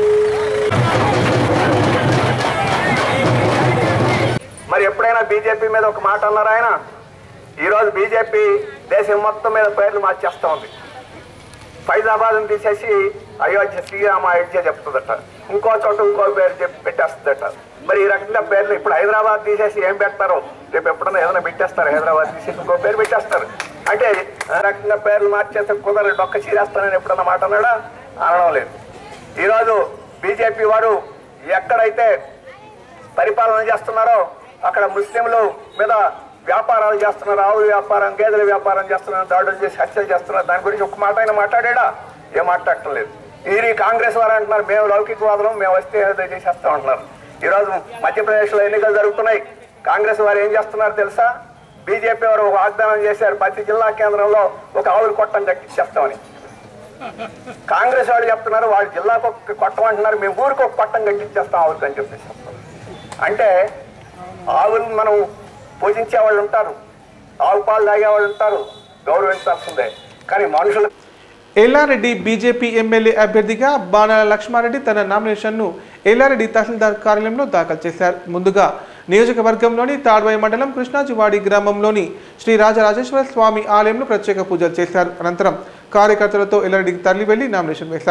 మరి ఎప్పుడైనా బీజేపీ మీద ఒక మాట అన్నారు ఆయన ఈరోజు బీజేపీ దేశం మొత్తం మీద పేర్లు మార్చేస్తా ఉంది ఫైజాబాద్ని తీసేసి అయోధ్య శ్రీరామ అయోధ్య చెప్తుందట ఇంకో చోట ఇంకో పేరు చెప్పి పెట్టేస్తుందట మరి ఈ రకంగా పేర్లు ఇప్పుడు హైదరాబాద్ తీసేసి ఏం పెడతారో రేపు ఎప్పుడైనా ఏదైనా పెట్టేస్తారు హైదరాబాద్ తీసేసి ఇంకో పేరు పెట్టేస్తారు అంటే ఆ రకంగా పేర్లు మార్చేస్తే కుదరదు డొక్క చీరేస్తానని ఎప్పుడన్నా మాట అన్నాడా అనడం లేదు ఈరోజు బీజేపీ వారు ఎక్కడైతే పరిపాలన చేస్తున్నారో అక్కడ ముస్లింలు మీద వ్యాపారాలు చేస్తున్నారు ఆవుల వ్యాపారం గేదెల వ్యాపారం చేస్తున్నారు దాడులు చేసి హత్యలు చేస్తున్నారు దాని గురించి ఒక మాట అయినా మాట్లాడా ఏం మాట్లాడటం లేదు ఈ కాంగ్రెస్ వారు అంటున్నారు మేము లౌకికవాదం మేము వస్తే ఏదో చేసేస్తాం అంటున్నారు ఈరోజు మధ్యప్రదేశ్లో ఎన్నికలు జరుగుతున్నాయి కాంగ్రెస్ వారు ఏం చేస్తున్నారు తెలుసా బీజేపీ వారు ఒక వాగ్దానం చేశారు ప్రతి జిల్లా కేంద్రంలో ఒక ఆవుల కొట్టం కట్టించేస్తామని కాంగ్రెస్ వాళ్ళు చెప్తున్నారు వాళ్ళు జిల్లాకు ఒక కొట్టం అంటున్నారు మేము ఊరికి ఒక కొట్టం కట్టించేస్తాం ఆవులకి అని చెప్పేసి చెప్తున్నారు. అంటే ఆవులను మనం పూజించే వాళ్ళు ఉంటారు ఆవు పాలు తాగే వాళ్ళు ఉంటారు గౌరవించాల్సిందే కానీ మనుషులు ఎల్లారెడ్డి బీజేపీ ఎమ్మెల్యే అభ్యర్థిగా బాణాల లక్ష్మారెడ్డి తన నామినేషన్ను ఎల్లారెడ్డి తహసీల్దార్ కార్యాలయంలో దాఖలు చేశారు ముందుగా నియోజకవర్గంలోని తాడ్వాయి మండలం కృష్ణాజివాడి గ్రామంలోని శ్రీ రాజరాజేశ్వర స్వామి ఆలయంలో ప్రత్యేక పూజలు చేశారు అనంతరం కార్యకర్తలతో ఎల్లారెడ్డికి తరలి వెళ్లి నామినేషన్ వేశారు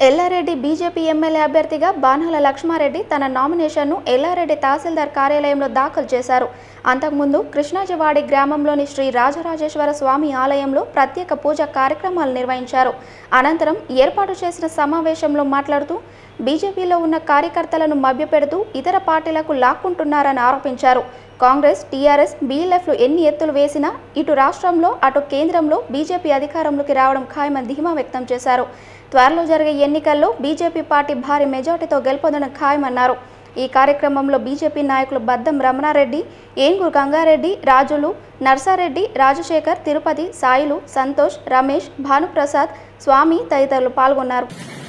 ఎల్లారెడ్డి బీజేపీ ఎమ్మెల్యే అభ్యర్థిగా బాణాల లక్ష్మారెడ్డి తన నామినేషన్ను ఎల్లారెడ్డి తహసీల్దార్ కార్యాలయంలో దాఖలు చేశారు అంతకుముందు కృష్ణాజవాడి గ్రామంలోని శ్రీ రాజరాజేశ్వర స్వామి ఆలయంలో ప్రత్యేక పూజ కార్యక్రమాలు నిర్వహించారు అనంతరం ఏర్పాటు చేసిన సమావేశంలో మాట్లాడుతూ బీజేపీలో ఉన్న కార్యకర్తలను మభ్యపెడుతూ ఇతర పార్టీలకు లాక్కుంటున్నారని ఆరోపించారు కాంగ్రెస్ టీఆర్ఎస్ బీఎల్ఎఫ్లు ఎన్ని ఎత్తులు వేసినా ఇటు రాష్ట్రంలో అటు కేంద్రంలో బీజేపీ అధికారంలోకి రావడం ఖాయమని ధీమా వ్యక్తం చేశారు త్వరలో జరిగే ఎన్నికల్లో బీజేపీ పార్టీ భారీ మెజార్టీతో గెలుపొందడం ఖాయమన్నారు ఈ కార్యక్రమంలో బీజేపీ నాయకులు బద్దం రమణారెడ్డి ఏనుగురు గంగారెడ్డి రాజులు నర్సారెడ్డి రాజశేఖర్ తిరుపతి సాయిలు సంతోష్ రమేష్ భానుప్రసాద్ స్వామి తదితరులు పాల్గొన్నారు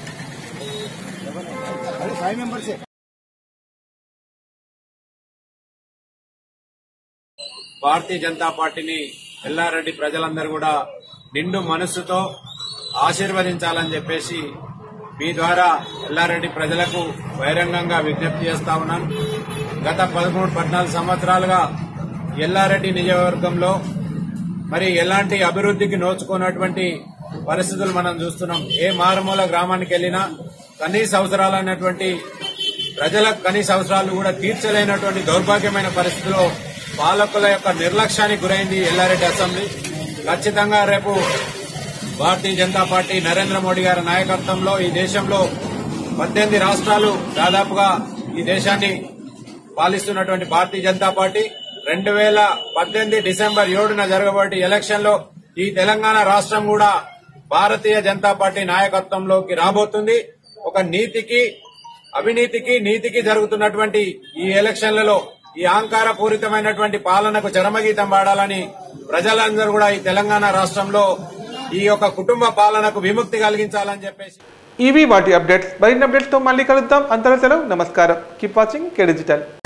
భారతీయ జనతా పార్టీని ఎల్లారెడ్డి ప్రజలందరూ కూడా నిండు మనస్సుతో ఆశీర్వదించాలని చెప్పేసి మీ ద్వారా ఎల్లారెడ్డి ప్రజలకు బహిరంగంగా విజ్ఞప్తి చేస్తా ఉన్నాను గత పదమూడు పద్నాలుగు సంవత్సరాలుగా ఎల్లారెడ్డి నియోజకవర్గంలో మరి ఎలాంటి అభివృద్ధికి నోచుకున్నటువంటి పరిస్థితులు మనం చూస్తున్నాం ఏ మారుమూల గ్రామానికి వెళ్ళినా కనీస అవసరాలైనటువంటి ప్రజల కనీస అవసరాలు కూడా తీర్చలేనటువంటి దౌర్భాగ్యమైన పరిస్థితిలో పాలకుల యొక్క నిర్లక్ష్యానికి గురైంది ఎల్లారెడ్డి అసెంబ్లీ ఖచ్చితంగా రేపు భారతీయ జనతా పార్టీ నరేంద్ర మోడీ గారి నాయకత్వంలో ఈ దేశంలో పద్దెనిమిది రాష్ట్రాలు దాదాపుగా ఈ దేశాన్ని పాలిస్తున్నటువంటి భారతీయ జనతా పార్టీ రెండు వేల పద్దెనిమిది డిసెంబర్ ఏడున జరగబోయే ఎలక్షన్ లో ఈ తెలంగాణ రాష్ట్రం కూడా భారతీయ జనతా పార్టీ నాయకత్వంలోకి రాబోతుంది ఒక నీతికి అవినీతికి నీతికి జరుగుతున్నటువంటి ఈ ఎలక్షన్లలో ఈ అహంకార పూరితమైనటువంటి పాలనకు చరమగీతం పాడాలని ప్రజలందరూ కూడా ఈ తెలంగాణ రాష్ట్రంలో ఈ యొక్క కుటుంబ పాలనకు విముక్తి కలిగించాలని చెప్పేసి ఇవి వాటి అప్డేట్స్ మరిన్ని అప్డేట్స్తో మళ్ళీ కలుద్దాం అంతవరకు సెలవు నమస్కారం కీప్ వాచింగ్ కే డిజిటల్